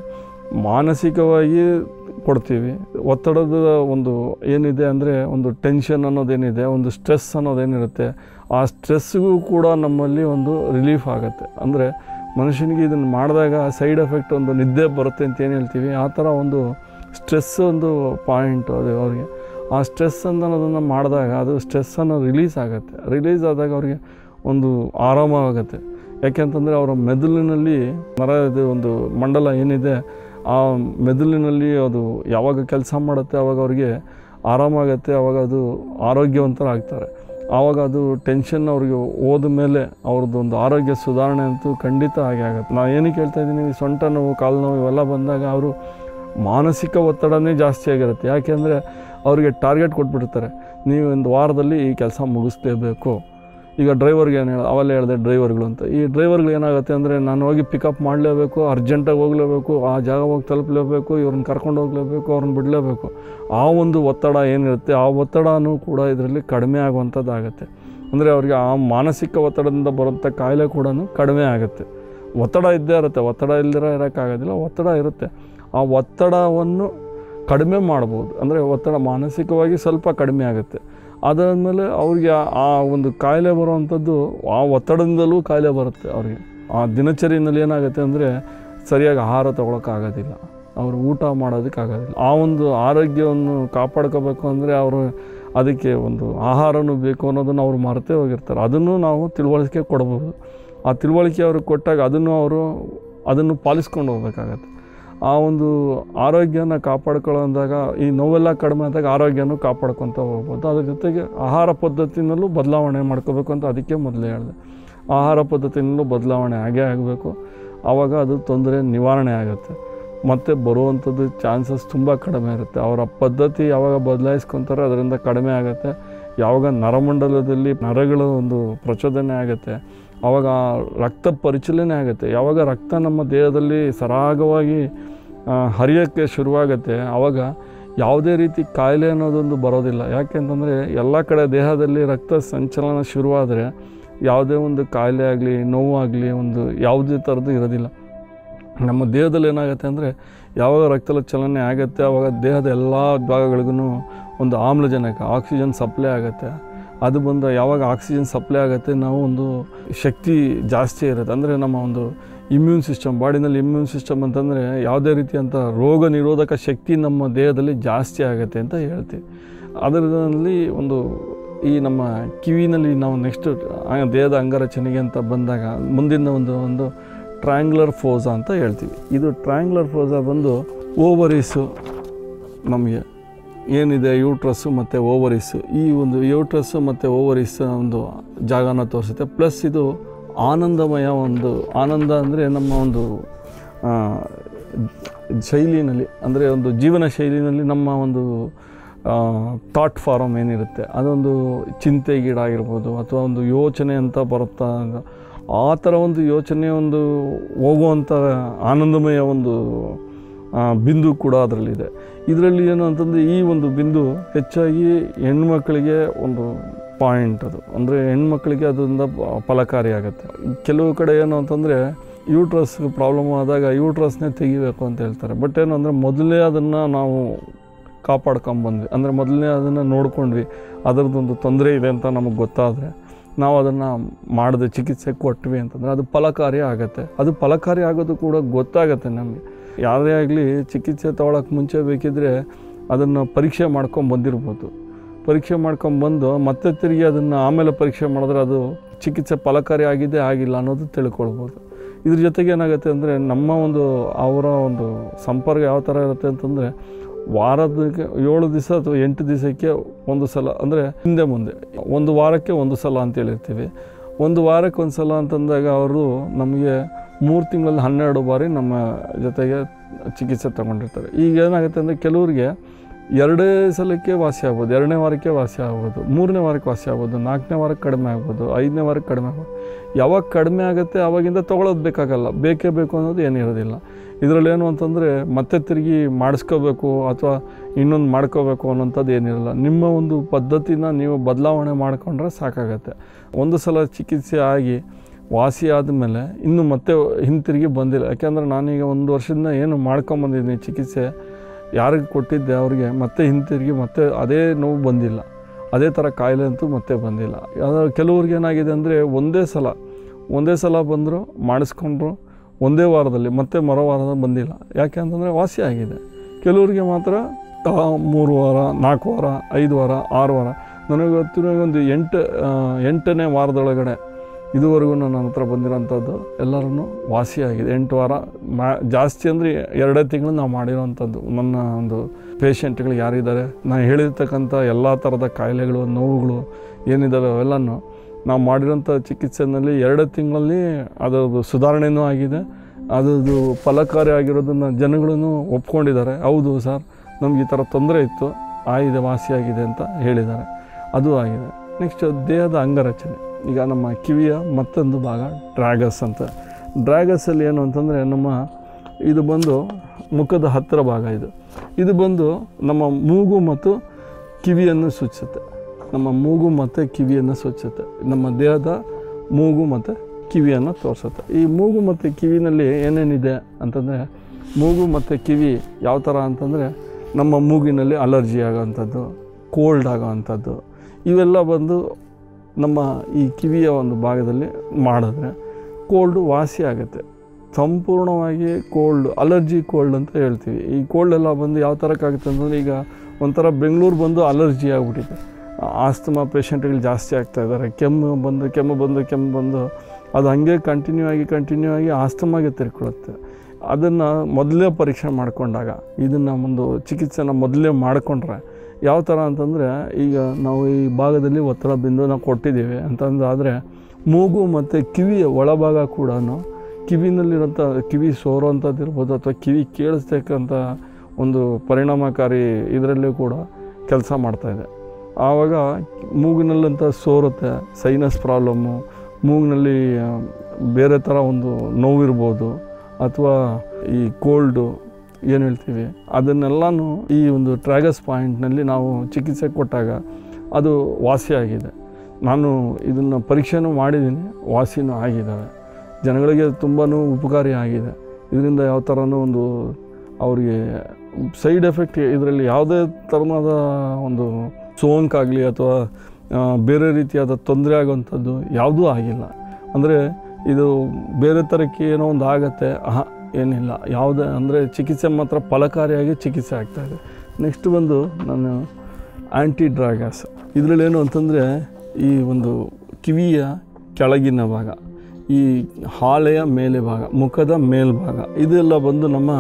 ಮಾನಸಿಕವಾಗಿ ಕೊಡ್ತೀವಿ ಒತ್ತಡದ ಒಂದು ಏನಿದೆ ಅಂದರೆ ಒಂದು ಟೆನ್ಷನ್ ಅನ್ನೋದೇನಿದೆ ಒಂದು ಸ್ಟ್ರೆಸ್ ಅನ್ನೋದೇನಿರುತ್ತೆ ಆ ಸ್ಟ್ರೆಸ್ಗೂ ಕೂಡ ನಮ್ಮಲ್ಲಿ ಒಂದು ರಿಲೀಫ್ ಆಗುತ್ತೆ ಅಂದರೆ ಮನುಷ್ಯನಿಗೆ ಇದನ್ನು ಮಾಡಿದಾಗ ಸೈಡ್ ಎಫೆಕ್ಟ್ ಒಂದು ನಿದ್ದೆ ಬರುತ್ತೆ ಅಂತ ಏನು ಹೇಳ್ತೀವಿ ಆ ಥರ ಒಂದು ಸ್ಟ್ರೆಸ್ ಒಂದು ಪಾಯಿಂಟ್ ಅದು ಅವ್ರಿಗೆ ಆ ಸ್ಟ್ರೆಸ್ ಅನ್ನೋದನ್ನು ಮಾಡಿದಾಗ ಅದು ಸ್ಟ್ರೆಸ್ಸನ್ನು ರಿಲೀಸ್ ಆಗುತ್ತೆ ರಿಲೀಸ್ ಆದಾಗ ಅವ್ರಿಗೆ ಒಂದು ಆರಾಮವಾಗುತ್ತೆ ಯಾಕೆಂತಂದರೆ ಅವರ ಮೆದುಳಿನಲ್ಲಿ ನರ ಇದು ಒಂದು ಮಂಡಲ ಏನಿದೆ ಆ ಮೆದುಳಿನಲ್ಲಿ ಅದು ಯಾವಾಗ ಕೆಲಸ ಮಾಡುತ್ತೆ ಆವಾಗ ಅವ್ರಿಗೆ ಆರಾಮಾಗತ್ತೆ ಆವಾಗ ಅದು ಆರೋಗ್ಯವಂತರಾಗ್ತಾರೆ ಆವಾಗ ಅದು ಟೆನ್ಷನ್ ಅವ್ರಿಗೆ ಹೋದ ಮೇಲೆ ಅವ್ರದ್ದು ಒಂದು ಆರೋಗ್ಯ ಸುಧಾರಣೆ ಅಂತೂ ಖಂಡಿತ ಹಾಗೆ ಆಗುತ್ತೆ ನಾನು ಏನಕ್ಕೆ ಹೇಳ್ತಾ ಇದ್ದೀನಿ ಈ ಸೊಂಟ ನೋವು ಕಾಲು ನೋವು ಇವೆಲ್ಲ ಬಂದಾಗ ಅವರು ಮಾನಸಿಕ ಒತ್ತಡನೇ ಜಾಸ್ತಿ ಆಗಿರುತ್ತೆ ಯಾಕೆಂದರೆ ಅವರಿಗೆ ಟಾರ್ಗೆಟ್ ಕೊಟ್ಬಿಡ್ತಾರೆ ನೀವು ಒಂದು ವಾರದಲ್ಲಿ ಈ ಕೆಲಸ ಮುಗಿಸ್ಲೇಬೇಕು ಈಗ ಡ್ರೈವರ್ಗೆ ಏನು ಹೇಳ ಅವೆಲ್ಲ ಹೇಳಿದೆ ಡ್ರೈವರ್ಗಳು ಅಂತ ಈ ಡ್ರೈವರ್ಗಳು ಏನಾಗುತ್ತೆ ಅಂದರೆ ನಾನು ಹೋಗಿ ಪಿಕಪ್ ಮಾಡಲೇಬೇಕು ಅರ್ಜೆಂಟಾಗಿ ಹೋಗಲೇಬೇಕು ಆ ಜಾಗ ಹೋಗಿ ತಲುಪಲೇಬೇಕು ಇವ್ರನ್ನ ಕರ್ಕೊಂಡು ಹೋಗಲೇಬೇಕು ಅವ್ರನ್ನ ಬಿಡಲೇಬೇಕು ಆ ಒಂದು ಒತ್ತಡ ಏನಿರುತ್ತೆ ಆ ಒತ್ತಡನೂ ಕೂಡ ಇದರಲ್ಲಿ ಕಡಿಮೆ ಆಗುವಂಥದ್ದಾಗತ್ತೆ ಅಂದರೆ ಅವ್ರಿಗೆ ಆ ಮಾನಸಿಕ ಒತ್ತಡದಿಂದ ಬರುವಂಥ ಕಾಯಿಲೆ ಕೂಡ ಕಡಿಮೆ ಆಗುತ್ತೆ ಒತ್ತಡ ಇದ್ದೇ ಇರುತ್ತೆ ಒತ್ತಡ ಇಲ್ದಿರ ಇರೋಕ್ಕಾಗೋದಿಲ್ಲ ಒತ್ತಡ ಇರುತ್ತೆ ಆ ಒತ್ತಡವನ್ನು ಕಡಿಮೆ ಮಾಡ್ಬೋದು ಅಂದರೆ ಒತ್ತಡ ಮಾನಸಿಕವಾಗಿ ಸ್ವಲ್ಪ ಕಡಿಮೆ ಆಗುತ್ತೆ ಅದಾದಮೇಲೆ ಅವ್ರಿಗೆ ಆ- ಆ ಒಂದು ಕಾಯಿಲೆ ಬರುವಂಥದ್ದು ಆ ಒತ್ತಡದಿಂದಲೂ ಕಾಯಿಲೆ ಬರುತ್ತೆ ಅವ್ರಿಗೆ ಆ ದಿನಚರಿಯಲ್ಲಿ ಏನಾಗುತ್ತೆ ಅಂದರೆ ಸರಿಯಾಗಿ ಆಹಾರ ತೊಗೊಳಕ್ಕಾಗೋದಿಲ್ಲ ಅವರು ಊಟ ಮಾಡೋದಕ್ಕಾಗೋದಿಲ್ಲ ಆ ಒಂದು ಆರೋಗ್ಯವನ್ನು ಕಾಪಾಡ್ಕೋಬೇಕು ಅಂದರೆ ಅವರು ಅದಕ್ಕೆ ಒಂದು ಆಹಾರನೂ ಬೇಕು ಅನ್ನೋದನ್ನು ಅವರು ಮರೆತೇ ಹೋಗಿರ್ತಾರೆ ಅದನ್ನು ನಾವು ತಿಳುವಳಿಕೆ ಕೊಡ್ಬೋದು ಆ ತಿಳುವಳಿಕೆ ಅವ್ರಿಗೆ ಕೊಟ್ಟಾಗ ಅದನ್ನು ಅವರು ಅದನ್ನು ಪಾಲಿಸ್ಕೊಂಡು ಹೋಗ್ಬೇಕಾಗತ್ತೆ ಆ ಒಂದು ಆರೋಗ್ಯನ ಕಾಪಾಡ್ಕೊಳ್ಳೋದಾಗ ಈ ನೋವೆಲ್ಲ ಕಡಿಮೆ ಆದಾಗ ಆರೋಗ್ಯನೂ ಕಾಪಾಡ್ಕೊತ ಹೋಗ್ಬೋದು ಅದ್ರ ಜೊತೆಗೆ ಆಹಾರ ಪದ್ಧತಿನಲ್ಲೂ ಬದಲಾವಣೆ ಮಾಡ್ಕೋಬೇಕು ಅಂತ ಅದಕ್ಕೆ ಮೊದಲೇ ಹೇಳಿದೆ ಆಹಾರ ಪದ್ಧತಿನಲ್ಲೂ ಬದಲಾವಣೆ ಆಗೇ ಆಗಬೇಕು ಆವಾಗ ಅದು ತೊಂದರೆ ನಿವಾರಣೆ ಆಗುತ್ತೆ ಮತ್ತು ಬರುವಂಥದ್ದು ಚಾನ್ಸಸ್ ತುಂಬ ಕಡಿಮೆ ಇರುತ್ತೆ ಅವರ ಪದ್ಧತಿ ಯಾವಾಗ ಬದಲಾಯಿಸ್ಕೊತಾರೆ ಅದರಿಂದ ಕಡಿಮೆ ಆಗುತ್ತೆ ಯಾವಾಗ ನರಮಂಡಲದಲ್ಲಿ ನರಗಳ ಒಂದು ಪ್ರಚೋದನೆ ಆಗುತ್ತೆ ಆವಾಗ ರಕ್ತ ಪರಿಚಲನೆ ಆಗುತ್ತೆ ಯಾವಾಗ ರಕ್ತ ನಮ್ಮ ದೇಹದಲ್ಲಿ ಸರಾಗವಾಗಿ ಆ, ಹರಿಯೋಕ್ಕೆ ಶುರುವಾಗುತ್ತೆ ಆವಾಗ ಯಾವುದೇ ರೀತಿ ಕಾಯಿಲೆ ಅನ್ನೋದೊಂದು ಬರೋದಿಲ್ಲ ಯಾಕೆಂತಂದರೆ ಎಲ್ಲ ಕಡೆ ದೇಹದಲ್ಲಿ ರಕ್ತ ಸಂಚಲನ ಶುರುವಾದರೆ ಯಾವುದೇ ಒಂದು ಕಾಯಿಲೆ ಆಗಲಿ ನೋವಾಗಲಿ ಒಂದು ಯಾವುದೇ ಥರದ್ದು ಇರೋದಿಲ್ಲ ನಮ್ಮ ದೇಹದಲ್ಲಿ ಏನಾಗುತ್ತೆ ಅಂದರೆ ಯಾವಾಗ ರಕ್ತದ ಚಲನೆ ಆಗುತ್ತೆ ಆವಾಗ ದೇಹದ ಎಲ್ಲ ಭಾಗಗಳಿಗೂ ಒಂದು ಆಮ್ಲಜನಕ ಆಕ್ಸಿಜನ್ ಸಪ್ಲೈ ಆಗುತ್ತೆ ಅದು ಬಂದ ಯಾವಾಗ ಆಕ್ಸಿಜನ್ ಸಪ್ಲೈ ಆಗುತ್ತೆ ನಾವು ಒಂದು ಶಕ್ತಿ ಜಾಸ್ತಿ ಇರುತ್ತೆ ಅಂದರೆ ನಮ್ಮ ಒಂದು ಇಮ್ಯೂನ್ ಸಿಸ್ಟಮ್ ಬಾಡಿನಲ್ಲಿ ಇಮ್ಯೂನ್ ಸಿಸ್ಟಮ್ ಅಂತಂದರೆ ಯಾವುದೇ ರೀತಿಯಂಥ ರೋಗ ನಿರೋಧಕ ಶಕ್ತಿ ನಮ್ಮ ದೇಹದಲ್ಲಿ ಜಾಸ್ತಿ ಆಗುತ್ತೆ ಅಂತ ಹೇಳ್ತೀವಿ ಅದರಲ್ಲಿ ಒಂದು ಈ ನಮ್ಮ ಕಿವಿನಲ್ಲಿ ನಾವು ನೆಕ್ಸ್ಟ್ ದೇಹದ ಅಂಗರಚನೆಗೆ ಅಂತ ಬಂದಾಗ ಮುಂದಿನ ಒಂದು ಒಂದು ಟ್ರ್ಯಾಂಗ್ಯುಲರ್ ಫೋಸಾ ಅಂತ ಹೇಳ್ತೀವಿ ಇದು ಟ್ರ್ಯಾಂಗ್ಯುಲರ್ ಫೋಸಾ ಬಂದು ಓವರೀಸು ನಮಗೆ ಏನಿದೆ ಯೂಟ್ರಸ್ಸು ಮತ್ತು ಓವರಿಸ್ಸು ಈ ಒಂದು ಯೂಟ್ರಸ್ಸು ಮತ್ತು ಓವರಿಸ್ ಒಂದು ಜಾಗನ ತೋರಿಸುತ್ತೆ ಪ್ಲಸ್ ಇದು ಆನಂದಮಯ ಒಂದು ಆನಂದ ಅಂದರೆ ನಮ್ಮ ಒಂದು ಆ, ಶೈಲಿನಲ್ಲಿ ಅಂದರೆ ಒಂದು ಜೀವನ ಶೈಲಿನಲ್ಲಿ ನಮ್ಮ ಒಂದು ಥಾಟ್ ಫಾರಮ್ ಏನಿರುತ್ತೆ ಅದೊಂದು ಚಿಂತೆಗೀಡಾಗಿರ್ಬೋದು ಅಥವಾ ಒಂದು ಯೋಚನೆ ಅಂತ ಬರುತ್ತಾ ಆ ಥರ ಒಂದು ಯೋಚನೆ ಒಂದು ಹೋಗುವಂಥ ಆನಂದಮಯ ಒಂದು ಆ, ಬಿಂದು ಕೂಡ ಅದರಲ್ಲಿದೆ ಇದರಲ್ಲಿ ಏನು ಅಂತಂದರೆ ಈ ಒಂದು ಬಿಂದು ಹೆಚ್ಚಾಗಿ ಹೆಣ್ಮಕ್ಳಿಗೆ ಒಂದು ಪಾಯಿಂಟ್ ಅದು ಅಂದರೆ ಹೆಣ್ಮಕ್ಳಿಗೆ ಅದರಿಂದ ಪ- ಫಲಕಾರಿಯಾಗುತ್ತೆ ಕೆಲವು ಕಡೆ ಏನು ಅಂತಂದರೆ ಯೂಟ್ರಸ್ ಪ್ರಾಬ್ಲಮ್ ಆದಾಗ ಯೂಟ್ರಸ್ನೇ ತೆಗಿಬೇಕು ಅಂತ ಹೇಳ್ತಾರೆ ಬಟ್ ಏನು ಅಂದರೆ ಮೊದಲೇ ಅದನ್ನು ನಾವು ಕಾಪಾಡ್ಕೊಂಬಂದ್ವಿ ಅಂದರೆ ಮೊದಲನೇ ಅದನ್ನು ನೋಡ್ಕೊಂಡ್ವಿ ಅದರದ್ದೊಂದು ತೊಂದರೆ ಇದೆ ಅಂತ ನಮಗೆ ಗೊತ್ತಾದರೆ ನಾವು ಅದನ್ನು ಮಾಡಿದೆ ಚಿಕಿತ್ಸೆ ಕೊಟ್ವಿ ಅಂತಂದರೆ ಅದು ಫಲಕಾರಿ ಆಗುತ್ತೆ ಅದು ಫಲಕಾರಿ ಆಗೋದು ಕೂಡ ಗೊತ್ತಾಗುತ್ತೆ ನಮಗೆ ಯಾವುದೇ ಆಗಲಿ ಚಿಕಿತ್ಸೆ ತೊಗೊಳಕ್ಕೆ ಮುಂಚೆ ಬೇಕಿದ್ದರೆ ಅದನ್ನು ಪರೀಕ್ಷೆ ಮಾಡ್ಕೊಂಡು ಬಂದಿರ್ಬೋದು ಪರೀಕ್ಷೆ ಮಾಡ್ಕೊಂಬಂದು ಮತ್ತೆ ತಿರುಗಿ ಅದನ್ನು ಆಮೇಲೆ ಪರೀಕ್ಷೆ ಮಾಡಿದ್ರೆ ಅದು ಚಿಕಿತ್ಸೆ ಫಲಕಾರಿ ಆಗಿದೆ ಆಗಿಲ್ಲ ಅನ್ನೋದು ತಿಳ್ಕೊಳ್ಬೋದು ಇದ್ರ ಜೊತೆಗೆ ಏನಾಗುತ್ತೆ ಅಂದರೆ ನಮ್ಮ ಒಂದು ಅವರ ಒಂದು ಸಂಪರ್ಕ ಯಾವ ಥರ ಇರುತ್ತೆ ಅಂತಂದರೆ ವಾರದಕ್ಕೆ ಏಳು ದಿವಸ ಅಥವಾ ಎಂಟು ದಿವಸಕ್ಕೆ ಒಂದು ಸಲ ಅಂದರೆ ಹಿಂದೆ ಮುಂದೆ ಒಂದು ವಾರಕ್ಕೆ ಒಂದು ಸಲ ಅಂತ ಹೇಳಿರ್ತೀವಿ ಒಂದು ವಾರಕ್ಕೆ ಒಂದು ಸಲ ಅಂತಂದಾಗ ಅವರು ನಮಗೆ ಮೂರು ತಿಂಗಳಲ್ಲಿ ಹನ್ನೆರಡು ಬಾರಿ ನಮ್ಮ ಜೊತೆಗೆ ಚಿಕಿತ್ಸೆ ತಗೊಂಡಿರ್ತಾರೆ ಈಗ ಏನಾಗುತ್ತೆ ಅಂದರೆ ಕೆಲವರಿಗೆ ಎರಡೇ ಸಲಕ್ಕೆ ವಾಸಿ ಆಗ್ಬೋದು ಎರಡನೇ ವಾರಕ್ಕೆ ವಾಸಿ ಆಗ್ಬೋದು ಮೂರನೇ ವಾರಕ್ಕೆ ವಾಸಿ ಆಗ್ಬೋದು ನಾಲ್ಕನೇ ವಾರಕ್ಕೆ ಕಡಿಮೆ ಆಗ್ಬೋದು ಐದನೇ ವಾರಕ್ಕೆ ಕಡಿಮೆ ಆಗ್ಬೋದು ಯಾವಾಗ ಕಡಿಮೆ ಆಗುತ್ತೆ ಆವಾಗಿಂದ ತೊಗೊಳೋದು ಬೇಕಾಗಲ್ಲ ಬೇಕೇ ಬೇಕು ಅನ್ನೋದು ಏನಿರೋದಿಲ್ಲ ಇದರಲ್ಲಿ ಏನು ಅಂತಂದರೆ ಮತ್ತೆ ತಿರುಗಿ ಮಾಡಿಸ್ಕೋಬೇಕು ಅಥವಾ ಇನ್ನೊಂದು ಮಾಡ್ಕೋಬೇಕು ಅನ್ನೋಂಥದ್ದು ಏನಿರಲ್ಲ ನಿಮ್ಮ ಒಂದು ಪದ್ಧತಿನ ನೀವು ಬದಲಾವಣೆ ಮಾಡಿಕೊಂಡ್ರೆ ಸಾಕಾಗತ್ತೆ ಒಂದು ಸಲ ಚಿಕಿತ್ಸೆ ಆಗಿ ವಾಸಿ ಆದಮೇಲೆ ಇನ್ನು ಮತ್ತೆ ಹಿಂತಿರುಗಿ ಬಂದಿಲ್ಲ ಯಾಕೆಂದರೆ ನಾನೀಗ ಒಂದು ವರ್ಷದಿಂದ ಏನು ಮಾಡ್ಕೊಂಬಂದಿದ್ದೀನಿ ಚಿಕಿತ್ಸೆ ಯಾರಿಗೆ ಕೊಟ್ಟಿದ್ದೆ ಅವ್ರಿಗೆ ಮತ್ತೆ ಹಿಂತಿರುಗಿ ಮತ್ತೆ ಅದೇ ನೋವು ಬಂದಿಲ್ಲ ಅದೇ ಥರ ಕಾಯಿಲೆ ಅಂತೂ ಮತ್ತೆ ಬಂದಿಲ್ಲ ಯಾವ್ದಾದ್ರು ಕೆಲವ್ರಿಗೆ ಏನಾಗಿದೆ ಅಂದರೆ ಒಂದೇ ಸಲ ಒಂದೇ ಸಲ ಬಂದರು ಮಾಡಿಸ್ಕೊಂಡ್ರು ಒಂದೇ ವಾರದಲ್ಲಿ ಮತ್ತೆ ಮರೋ ವಾರದ ಬಂದಿಲ್ಲ ಯಾಕೆ ಅಂತಂದರೆ ವಾಸಿ ಆಗಿದೆ ಕೆಲವ್ರಿಗೆ ಮಾತ್ರ ಆ, ಮೂರು ವಾರ ನಾಲ್ಕು ವಾರ ಐದು ವಾರ ಆರು ವಾರ ನನಗೆ ಗೊತ್ತಿರೋ ಒಂದು ಎಂಟು ಆ, ಎಂಟನೇ ವಾರದೊಳಗಡೆ ಇದುವರೆಗೂ ನನ್ನ ಹತ್ರ ಬಂದಿರೋಂಥದ್ದು ಎಲ್ಲರೂ ವಾಸಿಯಾಗಿದೆ ಎಂಟು ವಾರ ಮಾ ಜಾಸ್ತಿ ಅಂದರೆ ಎರಡೇ ತಿಂಗಳು ನಾವು ಮಾಡಿರೋವಂಥದ್ದು ನನ್ನ ಒಂದು ಪೇಷಂಟ್ಗಳು ಯಾರಿದ್ದಾರೆ ನಾನು ಹೇಳಿರ್ತಕ್ಕಂಥ ಎಲ್ಲ ಥರದ ಕಾಯಿಲೆಗಳು ನೋವುಗಳು ಏನಿದ್ದಾವೆ ಅವೆಲ್ಲನೂ ನಾವು ಮಾಡಿರೋಂಥ ಚಿಕಿತ್ಸೆನಲ್ಲಿ ಎರಡು ತಿಂಗಳಲ್ಲಿ ಅದರದ್ದು ಸುಧಾರಣೆಯೂ ಆಗಿದೆ ಅದರದ್ದು ಫಲಕಾರಿ ಆಗಿರೋದನ್ನು ಜನಗಳೂ ಒಪ್ಕೊಂಡಿದ್ದಾರೆ ಹೌದು ಸರ್ ನಮ್ಗೆ ಈ ಥರ ತೊಂದರೆ ಇತ್ತು ಆಗಿದೆ ವಾಸಿಯಾಗಿದೆ ಅಂತ ಹೇಳಿದ್ದಾರೆ ಅದು ಆಗಿದೆ ನೆಕ್ಸ್ಟ್ ದೇಹದ ಅಂಗರಚನೆ ಈಗ ನಮ್ಮ ಕಿವಿಯ ಮತ್ತೊಂದು ಭಾಗ ಡ್ರ್ಯಾಗಸ್ ಅಂತ ಡ್ರ್ಯಾಗಸಲ್ಲಿ ಏನು ಅಂತಂದರೆ ನಮ್ಮ ಇದು ಬಂದು ಮುಖದ ಹತ್ತಿರ ಭಾಗ ಇದು ಇದು ಬಂದು ನಮ್ಮ ಮೂಗು ಮತ್ತು ಕಿವಿಯನ್ನು ಸೂಚಿಸುತ್ತೆ ನಮ್ಮ ಮೂಗು ಮತ್ತು ಕಿವಿಯನ್ನು ಸೂಚಿಸುತ್ತೆ ನಮ್ಮ ದೇಹದ ಮೂಗು ಮತ್ತು ಕಿವಿಯನ್ನು ತೋರಿಸುತ್ತೆ ಈ ಮೂಗು ಮತ್ತು ಕಿವಿನಲ್ಲಿ ಏನೇನಿದೆ ಅಂತಂದರೆ ಮೂಗು ಮತ್ತು ಕಿವಿ ಯಾವ ಥರ ಅಂತಂದರೆ ನಮ್ಮ ಮೂಗಿನಲ್ಲಿ ಅಲರ್ಜಿ ಆಗೋವಂಥದ್ದು ಕೋಲ್ಡ್ ಆಗೋವಂಥದ್ದು ಇವೆಲ್ಲ ಬಂದು ನಮ್ಮ ಈ ಕಿವಿಯ ಒಂದು ಭಾಗದಲ್ಲಿ ಮಾಡಿದ್ರೆ ಕೋಲ್ಡು ವಾಸಿ ಆಗುತ್ತೆ ಸಂಪೂರ್ಣವಾಗಿ ಕೋಲ್ಡ್ ಅಲರ್ಜಿ ಕೋಲ್ಡ್ ಅಂತ ಹೇಳ್ತೀವಿ ಈ ಕೋಲ್ಡ್ ಎಲ್ಲ ಬಂದು ಯಾವ ಥರಕ್ಕಾಗುತ್ತೆ ಅಂತಂದರೆ ಈಗ ಒಂಥರ ಬೆಂಗಳೂರು ಬಂದು ಅಲರ್ಜಿ ಆಗಿಬಿಟ್ಟಿದೆ ಆಸ್ತಮಾ ಪೇಷಂಟ್ಗಳು ಜಾಸ್ತಿ ಆಗ್ತಾ ಇದ್ದಾರೆ ಕೆಮ್ಮು ಬಂದು ಕೆಮ್ಮು ಬಂದು ಕೆಮ್ಮು ಬಂದು ಅದು ಹಾಗೆ ಕಂಟಿನ್ಯೂ ಆಗಿ ಕಂಟಿನ್ಯೂ ಆಗಿ ಆಸ್ತಮಾಗೆ ತಿರ್ಕೊಳ್ಳುತ್ತೆ ಅದನ್ನು ಮೊದಲೇ ಪರೀಕ್ಷೆ ಮಾಡಿಕೊಂಡಾಗ ಇದನ್ನು ಒಂದು ಚಿಕಿತ್ಸೆನ ಮೊದಲೇ ಮಾಡಿಕೊಂಡ್ರೆ ಯಾವ ಥರ ಅಂತಂದರೆ ಈಗ ನಾವು ಈ ಭಾಗದಲ್ಲಿ ಒತ್ತಡ ಬಿಂದು ನಾವು ಕೊಟ್ಟಿದ್ದೀವಿ ಅಂತಂದಾದರೆ ಮೂಗು ಮತ್ತು ಕಿವಿಯ ಒಳಭಾಗ ಕೂಡ ಕಿವಿನಲ್ಲಿರೋಂಥ ಕಿವಿ ಸೋರೋಂಥದ್ದು ಇರ್ಬೋದು ಅಥವಾ ಕಿವಿ ಕೇಳಿಸ್ತಕ್ಕಂಥ ಒಂದು ಪರಿಣಾಮಕಾರಿ ಇದರಲ್ಲೂ ಕೂಡ ಕೆಲಸ ಮಾಡ್ತಾಯಿದೆ ಆವಾಗ ಮೂಗಿನಲ್ಲಂತ ಸೋರುತ್ತೆ ಸೈನಸ್ ಪ್ರಾಬ್ಲಮ್ಮು ಮೂಗಿನಲ್ಲಿ ಆ, ಬೇರೆ ಥರ ಒಂದು ನೋವಿರ್ಬೋದು ಅಥವಾ ಈ ಕೋಲ್ಡು ಏನು ಹೇಳ್ತೀವಿ ಅದನ್ನೆಲ್ಲನೂ ಈ ಒಂದು ಟ್ರ್ಯಾಗಸ್ ಪಾಯಿಂಟ್ನಲ್ಲಿ ನಾವು ಚಿಕಿತ್ಸೆ ಕೊಟ್ಟಾಗ ಅದು ವಾಸಿಯಾಗಿದೆ ನಾನು ಇದನ್ನು ಪರೀಕ್ಷೆನೂ ಮಾಡಿದ್ದೀನಿ ವಾಸಿನೂ ಆಗಿದ್ದಾವೆ ಜನಗಳಿಗೆ ತುಂಬಾ ಉಪಕಾರಿ ಆಗಿದೆ ಇದರಿಂದ ಯಾವ ಥರನೂ ಒಂದು ಅವರಿಗೆ ಸೈಡ್ ಎಫೆಕ್ಟ್ ಇದರಲ್ಲಿ ಯಾವುದೇ ಥರನಾದ ಒಂದು ಸೋಂಕಾಗಲಿ ಅಥವಾ ಆ, ಬೇರೆ ರೀತಿಯಾದ ತೊಂದರೆ ಆಗುವಂಥದ್ದು ಯಾವುದೂ ಆಗಿಲ್ಲ ಅಂದರೆ ಇದು ಬೇರೆ ಥರಕ್ಕೆ ಏನೋ ಒಂದು ಆಗತ್ತೆ ಆಹಾ ಏನಿಲ್ಲ ಯಾವುದೇ ಅಂದರೆ ಚಿಕಿತ್ಸೆ ಮಾತ್ರ ಫಲಕಾರಿಯಾಗಿ ಚಿಕಿತ್ಸೆ ಆಗ್ತಾಯಿದೆ ನೆಕ್ಸ್ಟ್ ಬಂದು ನಾನು ಆ್ಯಂಟಿ ಡ್ರಾಗಸ್ ಇದರಲ್ಲಿ ಏನು ಅಂತಂದರೆ ಈ ಒಂದು ಕಿವಿಯ ಕೆಳಗಿನ ಭಾಗ ಈ ಹಾಳೆಯ ಮೇಲೆ ಭಾಗ ಮುಖದ ಮೇಲ್ಭಾಗ ಇದೆಲ್ಲ ಬಂದು ನಮ್ಮ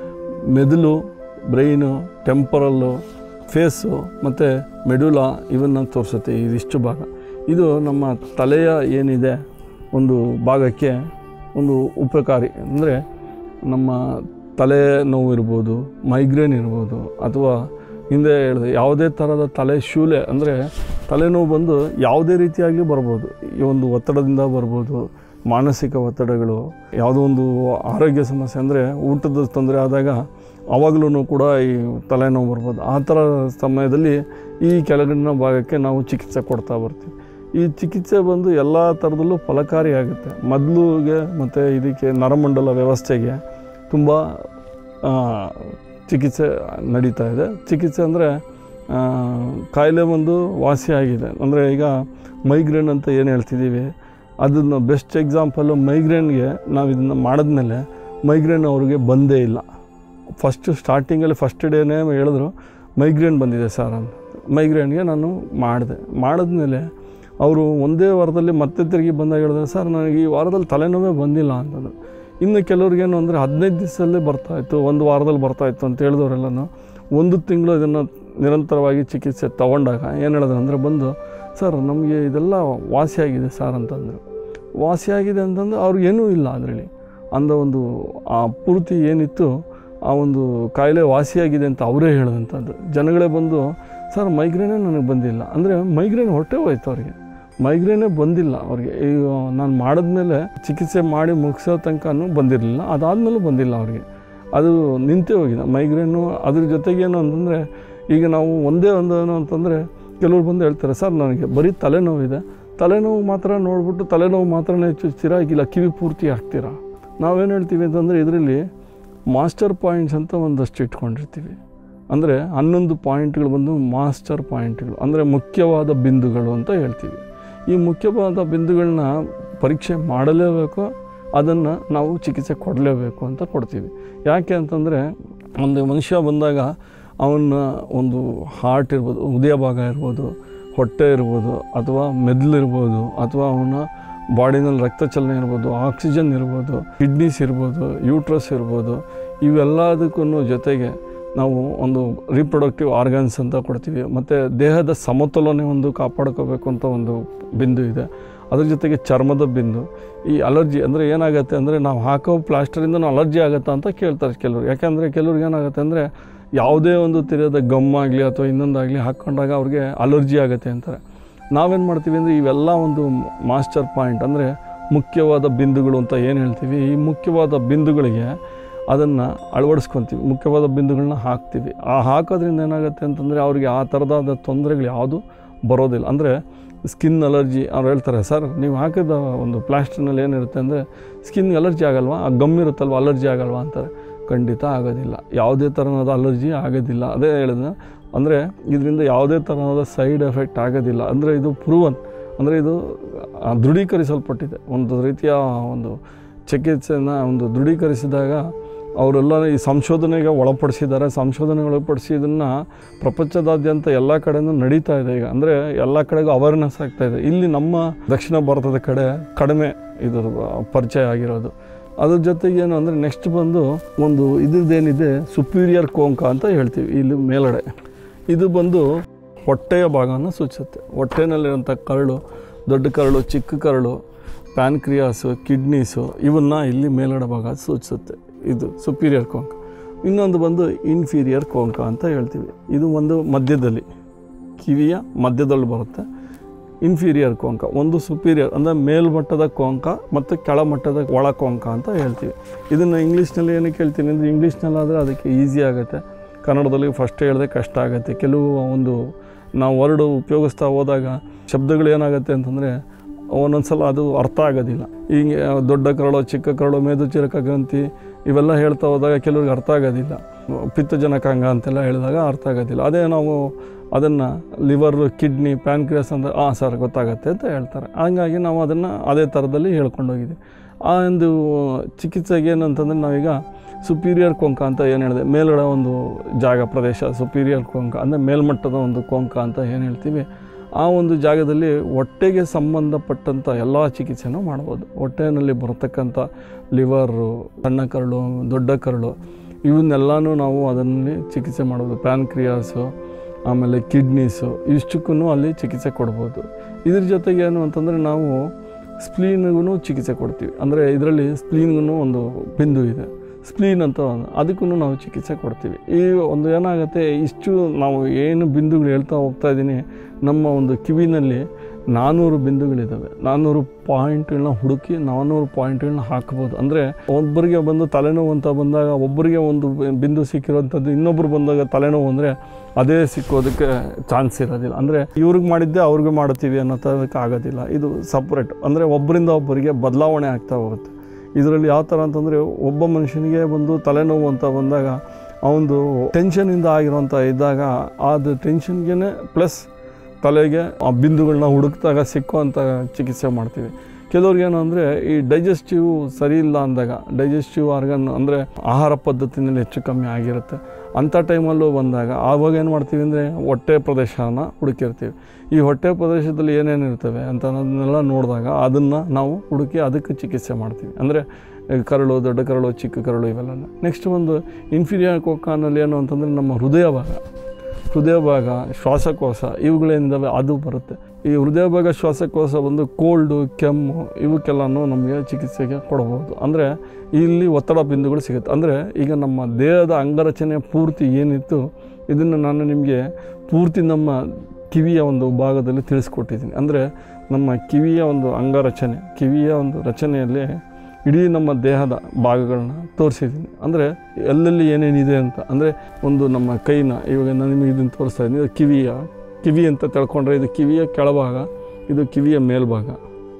ಮೆದುಳು ಬ್ರೈನು ಟೆಂಪರಲ್ಲು ಫೇಸು ಮತ್ತು ಮೆಡುಲ ಇವನ್ನು ತೋರಿಸುತ್ತೆ ಇದಿಷ್ಟು ಭಾಗ ಇದು ನಮ್ಮ ತಲೆಯ ಏನಿದೆ ಒಂದು ಭಾಗಕ್ಕೆ ಒಂದು ಉಪಕಾರಿ ಅಂದರೆ ನಮ್ಮ ತಲೆ ನೋವು ಇರ್ಬೋದು ಮೈಗ್ರೇನ್ ಇರ್ಬೋದು ಅಥವಾ ಹಿಂದೆ ಹೇಳಿದೆ ಯಾವುದೇ ಥರದ ತಲೆ ಶೂಲೆ ಅಂದರೆ ತಲೆನೋವು ಬಂದು ಯಾವುದೇ ರೀತಿಯಾಗಲಿ ಬರ್ಬೋದು ಈ ಒಂದು ಒತ್ತಡದಿಂದ ಬರ್ಬೋದು ಮಾನಸಿಕ ಒತ್ತಡಗಳು ಯಾವುದೋ ಒಂದು ಆರೋಗ್ಯ ಸಮಸ್ಯೆ ಅಂದರೆ ಊಟದ ತೊಂದರೆ ಆದಾಗ ಆವಾಗಲೂ ಕೂಡ ಈ ತಲೆನೋವು ಬರ್ಬೋದು ಆ ಥರ ಸಮಯದಲ್ಲಿ ಈ ಕೆಳಗಿನ ಭಾಗಕ್ಕೆ ನಾವು ಚಿಕಿತ್ಸೆ ಕೊಡ್ತಾ ಬರ್ತೀವಿ ಈ ಚಿಕಿತ್ಸೆ ಬಂದು ಎಲ್ಲ ಥರದಲ್ಲೂ ಫಲಕಾರಿಯಾಗುತ್ತೆ ಮೊದಲಿಗೆ ಮತ್ತು ಇದಕ್ಕೆ ನರಮಂಡಲ ವ್ಯವಸ್ಥೆಗೆ ತುಂಬ ಆ, ಚಿಕಿತ್ಸೆ ನಡೀತಾ ಇದೆ ಚಿಕಿತ್ಸೆ ಅಂದರೆ ಕಾಯಿಲೆ ಒಂದು ವಾಸಿಯಾಗಿದೆ ಅಂದರೆ ಈಗ ಮೈಗ್ರೇನ್ ಅಂತ ಏನು ಹೇಳ್ತಿದ್ದೀವಿ ಅದನ್ನು ಬೆಸ್ಟ್ ಎಕ್ಸಾಂಪಲ್ಲು ಮೈಗ್ರೇನ್ಗೆ ನಾವು ಇದನ್ನು ಮಾಡಿದ್ಮೇಲೆ ಮೈಗ್ರೇನ್ ಅವ್ರಿಗೆ ಬಂದೇ ಇಲ್ಲ ಫಸ್ಟು ಸ್ಟಾರ್ಟಿಂಗಲ್ಲಿ ಫಸ್ಟ್ ಡೇನೇ ಹೇಳಿದ್ರು ಮೈಗ್ರೇನ್ ಬಂದಿದೆ ಸರ್ ಅಂತ ಮೈಗ್ರೇನ್ಗೆ ನಾನು ಮಾಡಿದೆ ಮಾಡಿದ್ಮೇಲೆ ಅವರು ಒಂದೇ ವಾರದಲ್ಲಿ ಮತ್ತೆ ತಿರುಗಿ ಬಂದಾಗ ಹೇಳಿದ್ರೆ ಸರ್ ನನಗೆ ಈ ವಾರದಲ್ಲಿ ತಲೆನೋವೇ ಬಂದಿಲ್ಲ ಅಂತಂದರು ಇನ್ನು ಕೆಲವ್ರಿಗೇನು ಅಂದರೆ ಹದಿನೈದು ದಿವಸದಲ್ಲೇ ಬರ್ತಾಯಿತ್ತು ಒಂದು ವಾರದಲ್ಲಿ ಬರ್ತಾಯಿತ್ತು ಅಂತ ಹೇಳಿದವರೆಲ್ಲನೂ ಒಂದು ತಿಂಗಳು ಇದನ್ನು ನಿರಂತರವಾಗಿ ಚಿಕಿತ್ಸೆ ತಗೊಂಡಾಗ ಏನು ಹೇಳಿದ್ರು ಅಂದರೆ ಬಂದು ಸರ್ ನಮಗೆ ಇದೆಲ್ಲ ವಾಸಿಯಾಗಿದೆ ಸರ್ ಅಂತಂದರು ವಾಸಿಯಾಗಿದೆ ಅಂತಂದು ಅವ್ರಿಗೇನೂ ಇಲ್ಲ ಅದರಲ್ಲಿ ಅಂದ ಒಂದು ಆ ಪೂರ್ತಿ ಏನಿತ್ತು ಆ ಒಂದು ಕಾಯಿಲೆ ವಾಸಿಯಾಗಿದೆ ಅಂತ ಅವರೇ ಹೇಳಿದಂಥದ್ದು ಜನಗಳೇ ಬಂದು ಸರ್ ಮೈಗ್ರೇನೇ ನನಗೆ ಬಂದಿಲ್ಲ ಅಂದರೆ ಮೈಗ್ರೇನ್ ಹೊಟ್ಟೆ ಹೋಯ್ತು ಅವ್ರಿಗೆ ಮೈಗ್ರೇನೇ ಬಂದಿಲ್ಲ ಅವ್ರಿಗೆ ಈಗ ನಾನು ಮಾಡಿದ್ಮೇಲೆ ಚಿಕಿತ್ಸೆ ಮಾಡಿ ಮುಗಿಸೋ ತನಕನೂ ಬಂದಿರಲಿಲ್ಲ ಅದಾದಮೇಲೂ ಬಂದಿಲ್ಲ ಅವ್ರಿಗೆ ಅದು ನಿಂತೇ ಹೋಗಿದೆ ಮೈಗ್ರೇನು ಅದ್ರ ಜೊತೆಗೇನು ಅಂತಂದರೆ ಈಗ ನಾವು ಒಂದೇ ಒಂದು ಏನು ಅಂತಂದರೆ ಕೆಲವ್ರು ಬಂದು ಹೇಳ್ತಾರೆ ಸರ್ ನನಗೆ ಬರೀ ತಲೆನೋವಿದೆ ತಲೆನೋವು ಮಾತ್ರ ನೋಡ್ಬಿಟ್ಟು ತಲೆನೋವು ಮಾತ್ರನೇ ಚುಚ್ತೀರಾ ಇಲ್ಲ ಕಿವಿ ಪೂರ್ತಿ ಹಾಕ್ತೀರಾ ನಾವೇನು ಹೇಳ್ತೀವಿ ಅಂತಂದರೆ ಇದರಲ್ಲಿ ಮಾಸ್ಟರ್ ಪಾಯಿಂಟ್ಸ್ ಅಂತ ಒಂದಷ್ಟು ಇಟ್ಕೊಂಡಿರ್ತೀವಿ ಅಂದರೆ ಹನ್ನೊಂದು ಪಾಯಿಂಟ್ಗಳು ಬಂದು ಮಾಸ್ಟರ್ ಪಾಯಿಂಟ್ಗಳು ಅಂದರೆ ಮುಖ್ಯವಾದ ಬಿಂದುಗಳು ಅಂತ ಹೇಳ್ತೀವಿ ಈ ಮುಖ್ಯವಾದ ಬಿಂದುಗಳನ್ನ ಪರೀಕ್ಷೆ ಮಾಡಲೇಬೇಕು ಅದನ್ನು ನಾವು ಚಿಕಿತ್ಸೆ ಕೊಡಲೇಬೇಕು ಅಂತ ಕೊಡ್ತೀವಿ ಯಾಕೆ ಅಂತಂದರೆ ಒಂದು ಮನುಷ್ಯ ಬಂದಾಗ ಅವನ ಒಂದು ಹಾರ್ಟ್ ಇರ್ಬೋದು ಹೃದಯ ಭಾಗ ಇರ್ಬೋದು ಹೊಟ್ಟೆ ಇರ್ಬೋದು ಅಥವಾ ಮೆದುಳಿರ್ಬೋದು ಅಥವಾ ಅವನ ಬಾಡಿನಲ್ಲಿ ರಕ್ತ ಚಲನೆ ಇರ್ಬೋದು ಆಕ್ಸಿಜನ್ ಇರ್ಬೋದು ಕಿಡ್ನೀಸ್ ಇರ್ಬೋದು ಯೂಟ್ರಸ್ ಇರ್ಬೋದು ಇವೆಲ್ಲದಕ್ಕೂ ಜೊತೆಗೆ ನಾವು ಒಂದು ರೀಪ್ರೊಡಕ್ಟಿವ್ ಆರ್ಗನ್ಸ್ ಅಂತ ಕೊಡ್ತೀವಿ ಮತ್ತು ದೇಹದ ಸಮತೋಲನೆ ಒಂದು ಕಾಪಾಡ್ಕೋಬೇಕು ಅಂತ ಒಂದು ಬಿಂದು ಇದೆ ಅದ್ರ ಜೊತೆಗೆ ಚರ್ಮದ ಬಿಂದು ಈ ಅಲರ್ಜಿ ಅಂದರೆ ಏನಾಗುತ್ತೆ ಅಂದರೆ ನಾವು ಹಾಕೋ ಪ್ಲಾಸ್ಟರಿಂದ ಅಲರ್ಜಿ ಆಗುತ್ತಾ ಅಂತ ಕೇಳ್ತಾರೆ ಕೆಲವರು ಯಾಕೆಂದರೆ ಕೆಲವ್ರಿಗೆ ಏನಾಗುತ್ತೆ ಅಂದರೆ ಯಾವುದೇ ಒಂದು ತಿರಿಯದ ಗಮ್ ಆಗಲಿ ಅಥವಾ ಇನ್ನೊಂದಾಗಲಿ ಹಾಕ್ಕೊಂಡಾಗ ಅವ್ರಿಗೆ ಅಲರ್ಜಿ ಆಗುತ್ತೆ ಅಂತಾರೆ ನಾವೇನು ಮಾಡ್ತೀವಿ ಅಂದರೆ ಇವೆಲ್ಲ ಒಂದು ಮಾಸ್ಟರ್ ಪಾಯಿಂಟ್ ಅಂದರೆ ಮುಖ್ಯವಾದ ಬಿಂದುಗಳು ಅಂತ ಏನು ಹೇಳ್ತೀವಿ ಈ ಮುಖ್ಯವಾದ ಬಿಂದುಗಳಿಗೆ ಅದನ್ನು ಅಳವಡಿಸ್ಕೊತೀವಿ ಮುಖ್ಯವಾದ ಬಿಂದುಗಳನ್ನ ಹಾಕ್ತೀವಿ ಆ ಹಾಕೋದ್ರಿಂದ ಏನಾಗುತ್ತೆ ಅಂತಂದರೆ ಅವ್ರಿಗೆ ಆ ಥರದಾದ ತೊಂದರೆಗಳು ಯಾವುದು ಬರೋದಿಲ್ಲ ಅಂದರೆ ಸ್ಕಿನ್ ಅಲರ್ಜಿ ಅವ್ರು ಹೇಳ್ತಾರೆ ಸರ್ ನೀವು ಹಾಕಿದ ಒಂದು ಪ್ಲಾಸ್ಟರ್ನಲ್ಲಿ ಏನಿರುತ್ತೆ ಅಂದರೆ ಸ್ಕಿನ್ಗೆ ಅಲರ್ಜಿ ಆಗಲ್ವಾ ಆ ಗಮ್ ಇರುತ್ತಲ್ವ ಅಲರ್ಜಿ ಆಗಲ್ವಾ ಅಂತಾರೆ ಖಂಡಿತ ಆಗೋದಿಲ್ಲ ಯಾವುದೇ ಥರನಾದ ಅಲರ್ಜಿ ಆಗೋದಿಲ್ಲ ಅದೇ ಹೇಳಿದ ಅಂದರೆ ಇದರಿಂದ ಯಾವುದೇ ಥರನಾದ ಸೈಡ್ ಎಫೆಕ್ಟ್ ಆಗೋದಿಲ್ಲ ಅಂದರೆ ಇದು ಪ್ರೂವನ್ ಅಂದರೆ ಇದು ಆ, ದೃಢೀಕರಿಸಲ್ಪಟ್ಟಿದೆ ಒಂದು ರೀತಿಯ ಒಂದು ಚಿಕಿತ್ಸೆನ ಒಂದು ದೃಢೀಕರಿಸಿದಾಗ ಅವರೆಲ್ಲ ಈ ಸಂಶೋಧನೆಗೆ ಒಳಪಡಿಸಿದ್ದಾರೆ ಸಂಶೋಧನೆಗೆ ಒಳಪಡಿಸಿ ಇದನ್ನು ಪ್ರಪಂಚದಾದ್ಯಂತ ಎಲ್ಲ ಕಡೆನೂ ನಡೀತಾ ಇದೆ ಈಗ ಅಂದರೆ ಎಲ್ಲ ಕಡೆಗೂ ಅವೇರ್ನೆಸ್ ಆಗ್ತಾ ಇದೆ ಇಲ್ಲಿ ನಮ್ಮ ದಕ್ಷಿಣ ಭಾರತದ ಕಡೆ ಕಡಿಮೆ ಇದು ಪರಿಚಯ ಆಗಿರೋದು ಅದ್ರ ಜೊತೆಗೆ ಏನು ಅಂದರೆ ನೆಕ್ಸ್ಟ್ ಬಂದು ಒಂದು ಇದ್ರದ್ದೇನಿದೆ ಸುಪೀರಿಯರ್ ಕೋಂಕ ಅಂತ ಹೇಳ್ತೀವಿ ಇಲ್ಲಿ ಮೇಲಡೆ ಇದು ಬಂದು ಹೊಟ್ಟೆಯ ಭಾಗವನ್ನು ಸೂಚಿಸುತ್ತೆ ಹೊಟ್ಟೆನಲ್ಲಿರುವಂಥ ಕರಳು ದೊಡ್ಡ ಕರಳು ಚಿಕ್ಕ ಕರಳು ಪ್ಯಾನ್ಕ್ರಿಯಾಸು ಕಿಡ್ನೀಸು ಇವನ್ನ ಇಲ್ಲಿ ಮೇಲಡೆ ಭಾಗ ಸೂಚಿಸುತ್ತೆ ಇದು ಸುಪೀರಿಯರ್ ಕೋಂಕ ಇನ್ನೊಂದು ಬಂದು ಇನ್ಫೀರಿಯರ್ ಕೋಂಕ ಅಂತ ಹೇಳ್ತೀವಿ ಇದು ಒಂದು ಮಧ್ಯದಲ್ಲಿ ಕಿವಿಯ ಮಧ್ಯದಲ್ಲಿ ಬರುತ್ತೆ ಇನ್ಫೀರಿಯರ್ ಕೊಂಕ ಒಂದು ಸುಪೀರಿಯರ್ ಅಂದರೆ ಮೇಲ್ಮಟ್ಟದ ಕೊಂಕ ಮತ್ತು ಕೆಳಮಟ್ಟದ ಒಳ ಕೊಂಕ ಅಂತ ಹೇಳ್ತೀವಿ ಇದನ್ನು ಇಂಗ್ಲೀಷ್ನಲ್ಲಿ ಏನಕ್ಕೆ ಹೇಳ್ತೀನಿ ಅಂದರೆ ಇಂಗ್ಲೀಷ್ನಲ್ಲಾದರೆ ಅದಕ್ಕೆ ಈಸಿ ಆಗುತ್ತೆ ಕನ್ನಡದಲ್ಲಿ ಫಸ್ಟ್ ಹೇಳಿದೆ ಕಷ್ಟ ಆಗುತ್ತೆ ಕೆಲವು ಒಂದು ನಾವು ವರ್ಡ್ ಉಪಯೋಗಿಸ್ತಾ ಹೋದಾಗ ಶಬ್ದಗಳು ಏನಾಗುತ್ತೆ ಅಂತಂದರೆ ಒಂದೊಂದು ಸಲ ಅದು ಅರ್ಥ ಆಗೋದಿಲ್ಲ ಹೀಗೆ ದೊಡ್ಡ ಕರಳು ಚಿಕ್ಕ ಕರಳು ಮೇದುಚಿರಕ ಗ್ರಂಥಿ ಇವೆಲ್ಲ ಹೇಳ್ತಾ ಹೋದಾಗ ಕೆಲವ್ರಿಗೆ ಅರ್ಥ ಆಗೋದಿಲ್ಲ ಪಿತ್ತಜನಕಾಂಗ ಅಂತೆಲ್ಲ ಹೇಳಿದಾಗ ಅರ್ಥ ಆಗೋದಿಲ್ಲ ಅದೇ ನಾವು ಅದನ್ನು ಲಿವರ್ ಕಿಡ್ನಿ ಪ್ಯಾನ್ಕ್ರಿಯಸ್ ಅಂತ ಹಾಂ ಸರ್ ಗೊತ್ತಾಗತ್ತೆ ಅಂತ ಹೇಳ್ತಾರೆ ಹಂಗಾಗಿ ನಾವು ಅದನ್ನು ಅದೇ ಥರದಲ್ಲಿ ಹೇಳ್ಕೊಂಡೋಗಿದ್ದೀವಿ ಆ ಒಂದು ಚಿಕಿತ್ಸೆಗೆ ಏನಂತಂದರೆ ನಾವೀಗ ಸುಪೀರಿಯರ್ ಕೊಂಕ ಅಂತ ಏನು ಹೇಳಿದೆ ಮೇಲ್ಗಡೆ ಒಂದು ಜಾಗ ಪ್ರದೇಶ ಸುಪೀರಿಯರ್ ಕೊಂಕ ಅಂದರೆ ಮೇಲ್ಮಟ್ಟದ ಒಂದು ಕೊಂಕ ಅಂತ ಏನು ಹೇಳ್ತೀವಿ ಆ ಒಂದು ಜಾಗದಲ್ಲಿ ಹೊಟ್ಟೆಗೆ ಸಂಬಂಧಪಟ್ಟಂಥ ಎಲ್ಲ ಚಿಕಿತ್ಸೆನೂ ಮಾಡ್ಬೋದು ಹೊಟ್ಟೆಯಲ್ಲಿ ಬರತಕ್ಕಂಥ ಲಿವರು ಸಣ್ಣ ಕರಳು ದೊಡ್ಡ ಕರಳು ಇವನ್ನೆಲ್ಲನೂ ನಾವು ಅದರಲ್ಲಿ ಚಿಕಿತ್ಸೆ ಮಾಡ್ಬೋದು ಪ್ಯಾನ್ಕ್ರಿಯಾಸು ಆಮೇಲೆ ಕಿಡ್ನೀಸು ಇಷ್ಟಕ್ಕೂ ಅಲ್ಲಿ ಚಿಕಿತ್ಸೆ ಕೊಡ್ಬೋದು ಇದ್ರ ಜೊತೆಗೆ ಏನು ಅಂತಂದರೆ ನಾವು ಸ್ಪ್ಲೀನ್ಗೂ ಚಿಕಿತ್ಸೆ ಕೊಡ್ತೀವಿ ಅಂದರೆ ಇದರಲ್ಲಿ ಸ್ಪ್ಲೀನ್ಗೂ ಒಂದು ಬಿಂದು ಇದೆ ಸ್ಪ್ಲೀನ್ ಅಂತ ಒಂದು ಅದಕ್ಕೂ ನಾವು ಚಿಕಿತ್ಸೆ ಕೊಡ್ತೀವಿ ಈ ಒಂದು ಏನಾಗುತ್ತೆ ಇಷ್ಟು ನಾವು ಏನು ಬಿಂದುಗಳು ಹೇಳ್ತಾ ಹೋಗ್ತಾ ಇದ್ದೀನಿ ನಮ್ಮ ಒಂದು ಕಿವಿನಲ್ಲಿ ನಾನ್ನೂರು ಬಿಂದುಗಳಿದ್ದಾವೆ ನಾನ್ನೂರು ಪಾಯಿಂಟ್ಗಳನ್ನ ಹುಡುಕಿ ನಾನ್ನೂರು ಪಾಯಿಂಟ್ಗಳನ್ನ ಹಾಕ್ಬೋದು ಅಂದರೆ ಒಬ್ಬರಿಗೆ ಬಂದು ತಲೆನೋವು ಅಂತ ಬಂದಾಗ ಒಬ್ಬರಿಗೆ ಒಂದು ಬಿಂದು ಸಿಕ್ಕಿರೋಂಥದ್ದು ಇನ್ನೊಬ್ರು ಬಂದಾಗ ತಲೆನೋವು ಅಂದರೆ ಅದೇ ಸಿಕ್ಕೋದಕ್ಕೆ ಚಾನ್ಸ್ ಇರೋದಿಲ್ಲ ಅಂದರೆ ಇವ್ರಿಗೆ ಮಾಡಿದ್ದೆ ಅವ್ರಿಗೆ ಮಾಡ್ತೀವಿ ಅನ್ನೋ ಥರಕ್ಕೆ ಆಗೋದಿಲ್ಲ ಇದು ಸಪ್ರೇಟ್ ಅಂದರೆ ಒಬ್ಬರಿಂದ ಒಬ್ಬರಿಗೆ ಬದಲಾವಣೆ ಆಗ್ತಾ ಹೋಗುತ್ತೆ ಇದರಲ್ಲಿ ಯಾವ ಥರ ಅಂತಂದರೆ ಒಬ್ಬ ಮನುಷ್ಯನಿಗೆ ಬಂದು ತಲೆನೋವು ಅಂತ ಬಂದಾಗ ಅವನದು ಟೆನ್ಷನಿಂದ ಆಗಿರೋಂಥ ಇದ್ದಾಗ ಅದು ಟೆನ್ಷನ್ಗೆ ಪ್ಲಸ್ ತಲೆಗೆ ಆ ಬಿಂದುಗಳನ್ನ ಹುಡುಕ್ದಾಗ ಸಿಕ್ಕುವಂಥ ಚಿಕಿತ್ಸೆ ಮಾಡ್ತೀವಿ ಕೆಲವ್ರಿಗೆ ಏನು ಅಂದರೆ ಈ ಡೈಜೆಸ್ಟಿವ್ ಸರಿ ಇಲ್ಲ ಅಂದಾಗ ಡೈಜೆಸ್ಟಿವ್ ಆರ್ಗನ್ ಅಂದರೆ ಆಹಾರ ಪದ್ಧತಿನಲ್ಲಿ ಹೆಚ್ಚು ಕಮ್ಮಿ ಆಗಿರುತ್ತೆ ಅಂಥ ಟೈಮಲ್ಲೂ ಬಂದಾಗ ಆವಾಗ ಏನು ಮಾಡ್ತೀವಿ ಅಂದರೆ ಹೊಟ್ಟೆ ಪ್ರದೇಶನ ಹುಡುಕಿರ್ತೀವಿ ಈ ಹೊಟ್ಟೆ ಪ್ರದೇಶದಲ್ಲಿ ಏನೇನು ಇರ್ತವೆ ಅಂತ ಅನ್ನೋದನ್ನೆಲ್ಲ ನೋಡಿದಾಗ ಅದನ್ನು ನಾವು ಹುಡುಕಿ ಅದಕ್ಕೆ ಚಿಕಿತ್ಸೆ ಮಾಡ್ತೀವಿ ಅಂದರೆ ಕರಳು ದೊಡ್ಡ ಕರಳು ಚಿಕ್ಕ ಕರಳು ಇವೆಲ್ಲ ನೆಕ್ಸ್ಟ್ ಒಂದು ಇನ್ಫೀರಿಯರ್ ಕೋಕಾನಲ್ಲಿ ಏನು ಅಂತಂದರೆ ನಮ್ಮ ಹೃದಯ ಭಾಗ ಹೃದಯ ಭಾಗ ಶ್ವಾಸಕೋಶ ಇವುಗಳೇನಿದ್ದಾವೆ ಅದು ಬರುತ್ತೆ ಈ ಹೃದಯ ಭಾಗ ಶ್ವಾಸಕೋಶ ಬಂದು ಕೋಲ್ಡು ಕೆಮ್ಮು ಇವಕ್ಕೆಲ್ಲನೂ ನಮಗೆ ಚಿಕಿತ್ಸೆಗೆ ಕೊಡಬಹುದು ಅಂದರೆ ಇಲ್ಲಿ ಒತ್ತಡ ಬಿಂದುಗಳು ಸಿಗುತ್ತೆ ಅಂದರೆ ಈಗ ನಮ್ಮ ದೇಹದ ಅಂಗರಚನೆ ಪೂರ್ತಿ ಏನಿತ್ತು ಇದನ್ನು ನಾನು ನಿಮಗೆ ಪೂರ್ತಿ ನಮ್ಮ ಕಿವಿಯ ಒಂದು ಭಾಗದಲ್ಲಿ ತಿಳಿಸ್ಕೊಟ್ಟಿದ್ದೀನಿ ಅಂದರೆ ನಮ್ಮ ಕಿವಿಯ ಒಂದು ಅಂಗರಚನೆ ಕಿವಿಯ ಒಂದು ರಚನೆಯಲ್ಲಿ ಇಡೀ ನಮ್ಮ ದೇಹದ ಭಾಗಗಳನ್ನ ತೋರಿಸಿದ್ದೀನಿ ಅಂದರೆ ಎಲ್ಲೆಲ್ಲಿ ಏನೇನಿದೆ ಅಂತ ಅಂದರೆ ಒಂದು ನಮ್ಮ ಕೈನ ಇವಾಗ ನಾನು ನಿಮಗೆ ಇದನ್ನು ತೋರಿಸ್ತಾ ಇದ್ದೀನಿ ಇದು ಕಿವಿಯ ಕಿವಿ ಅಂತ ತಿಳ್ಕೊಂಡ್ರೆ ಇದು ಕಿವಿಯ ಕೆಳಭಾಗ ಇದು ಕಿವಿಯ ಮೇಲ್ಭಾಗ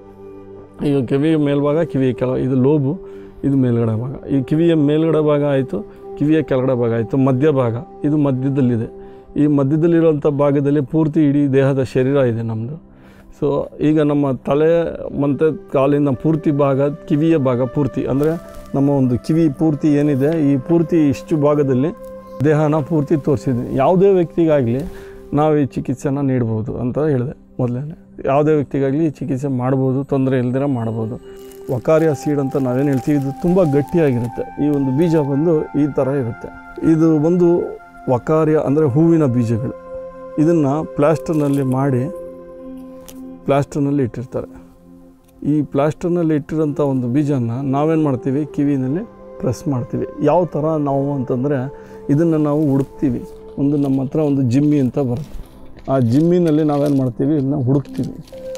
ಈಗ ಕಿವಿಯ ಮೇಲ್ಭಾಗ ಕಿವಿಯ ಕೆಳ ಇದು ಲೋಬು ಇದು ಮೇಲ್ಗಡೆ ಭಾಗ ಈ ಕಿವಿಯ ಮೇಲ್ಗಡೆ ಭಾಗ ಆಯಿತು ಕಿವಿಯ ಕೆಳಗಡೆ ಭಾಗ ಆಯಿತು ಮಧ್ಯಭಾಗ ಇದು ಮಧ್ಯದಲ್ಲಿದೆ ಈ ಮಧ್ಯದಲ್ಲಿರುವಂಥ ಭಾಗದಲ್ಲಿ ಪೂರ್ತಿ ಇಡೀ ದೇಹದ ಶರೀರ ಇದೆ ನಮ್ಮದು ಸೊ ಈಗ ನಮ್ಮ ತಲೆ ಮತ್ತು ಕಾಲಿನ ಪೂರ್ತಿ ಭಾಗ ಕಿವಿಯ ಭಾಗ ಪೂರ್ತಿ ಅಂದರೆ ನಮ್ಮ ಒಂದು ಕಿವಿ ಪೂರ್ತಿ ಏನಿದೆ ಈ ಪೂರ್ತಿ ಇಷ್ಟು ಭಾಗದಲ್ಲಿ ದೇಹನ ಪೂರ್ತಿ ತೋರಿಸಿದ್ದೀನಿ ಯಾವುದೇ ವ್ಯಕ್ತಿಗಾಗಲಿ ನಾವು ಈ ಚಿಕಿತ್ಸೆನ ನೀಡ್ಬೋದು ಅಂತ ಹೇಳಿದೆ ಮೊದಲೇ ಯಾವುದೇ ವ್ಯಕ್ತಿಗಾಗಲಿ ಈ ಚಿಕಿತ್ಸೆ ಮಾಡ್ಬೋದು ತೊಂದರೆ ಇಲ್ದಿರ ಮಾಡ್ಬೋದು ವಕಾರಿಯ ಸೀಡ್ ಅಂತ ನಾವೇನು ಹೇಳ್ತೀವಿ ಇದು ತುಂಬ ಗಟ್ಟಿಯಾಗಿರುತ್ತೆ ಈ ಒಂದು ಬೀಜ ಬಂದು ಈ ಥರ ಇರುತ್ತೆ ಇದು ಬಂದು ವಕಾರ್ಯ ಅಂದರೆ ಹೂವಿನ ಬೀಜಗಳು ಇದನ್ನು ಪ್ಲಾಸ್ಟರ್ನಲ್ಲಿ ಮಾಡಿ ಪ್ಲಾಸ್ಟರ್ನಲ್ಲಿ ಇಟ್ಟಿರ್ತಾರೆ ಈ ಪ್ಲಾಸ್ಟರ್ನಲ್ಲಿ ಇಟ್ಟಿರೋಂಥ ಒಂದು ಬೀಜನ ನಾವೇನು ಮಾಡ್ತೀವಿ ಕಿವಿನಲ್ಲಿ ಪ್ರೆಸ್ ಮಾಡ್ತೀವಿ ಯಾವ ಥರ ನಾವು ಅಂತಂದರೆ ಇದನ್ನು ನಾವು ಹುಡುಕ್ತೀವಿ ಒಂದು ನಮ್ಮ ಹತ್ರ ಒಂದು ಜಿಮ್ಮಿ ಅಂತ ಬರುತ್ತೆ ಆ ಜಿಮ್ಮಿನಲ್ಲಿ ನಾವೇನು ಮಾಡ್ತೀವಿ ಇದನ್ನ ಹುಡುಕ್ತೀವಿ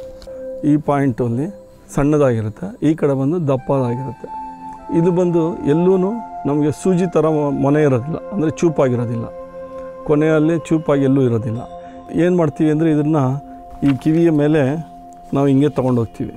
ಈ ಪಾಯಿಂಟಲ್ಲಿ ಸಣ್ಣದಾಗಿರುತ್ತೆ ಈ ಕಡೆ ಬಂದು ದಪ್ಪದಾಗಿರುತ್ತೆ ಇದು ಬಂದು ಎಲ್ಲೂ ನಮಗೆ ಸೂಜಿ ಥರ ಮೊನೆ ಇರೋದಿಲ್ಲ ಅಂದರೆ ಚೂಪಾಗಿರೋದಿಲ್ಲ ಕೊನೆಯಲ್ಲಿ ಚೂಪಾಗಿ ಎಲ್ಲೂ ಇರೋದಿಲ್ಲ ಏನು ಮಾಡ್ತೀವಿ ಅಂದರೆ ಇದನ್ನು ಈ ಕಿವಿಯ ಮೇಲೆ ನಾವು ಹಿಂಗೆ ತೊಗೊಂಡೋಗ್ತೀವಿ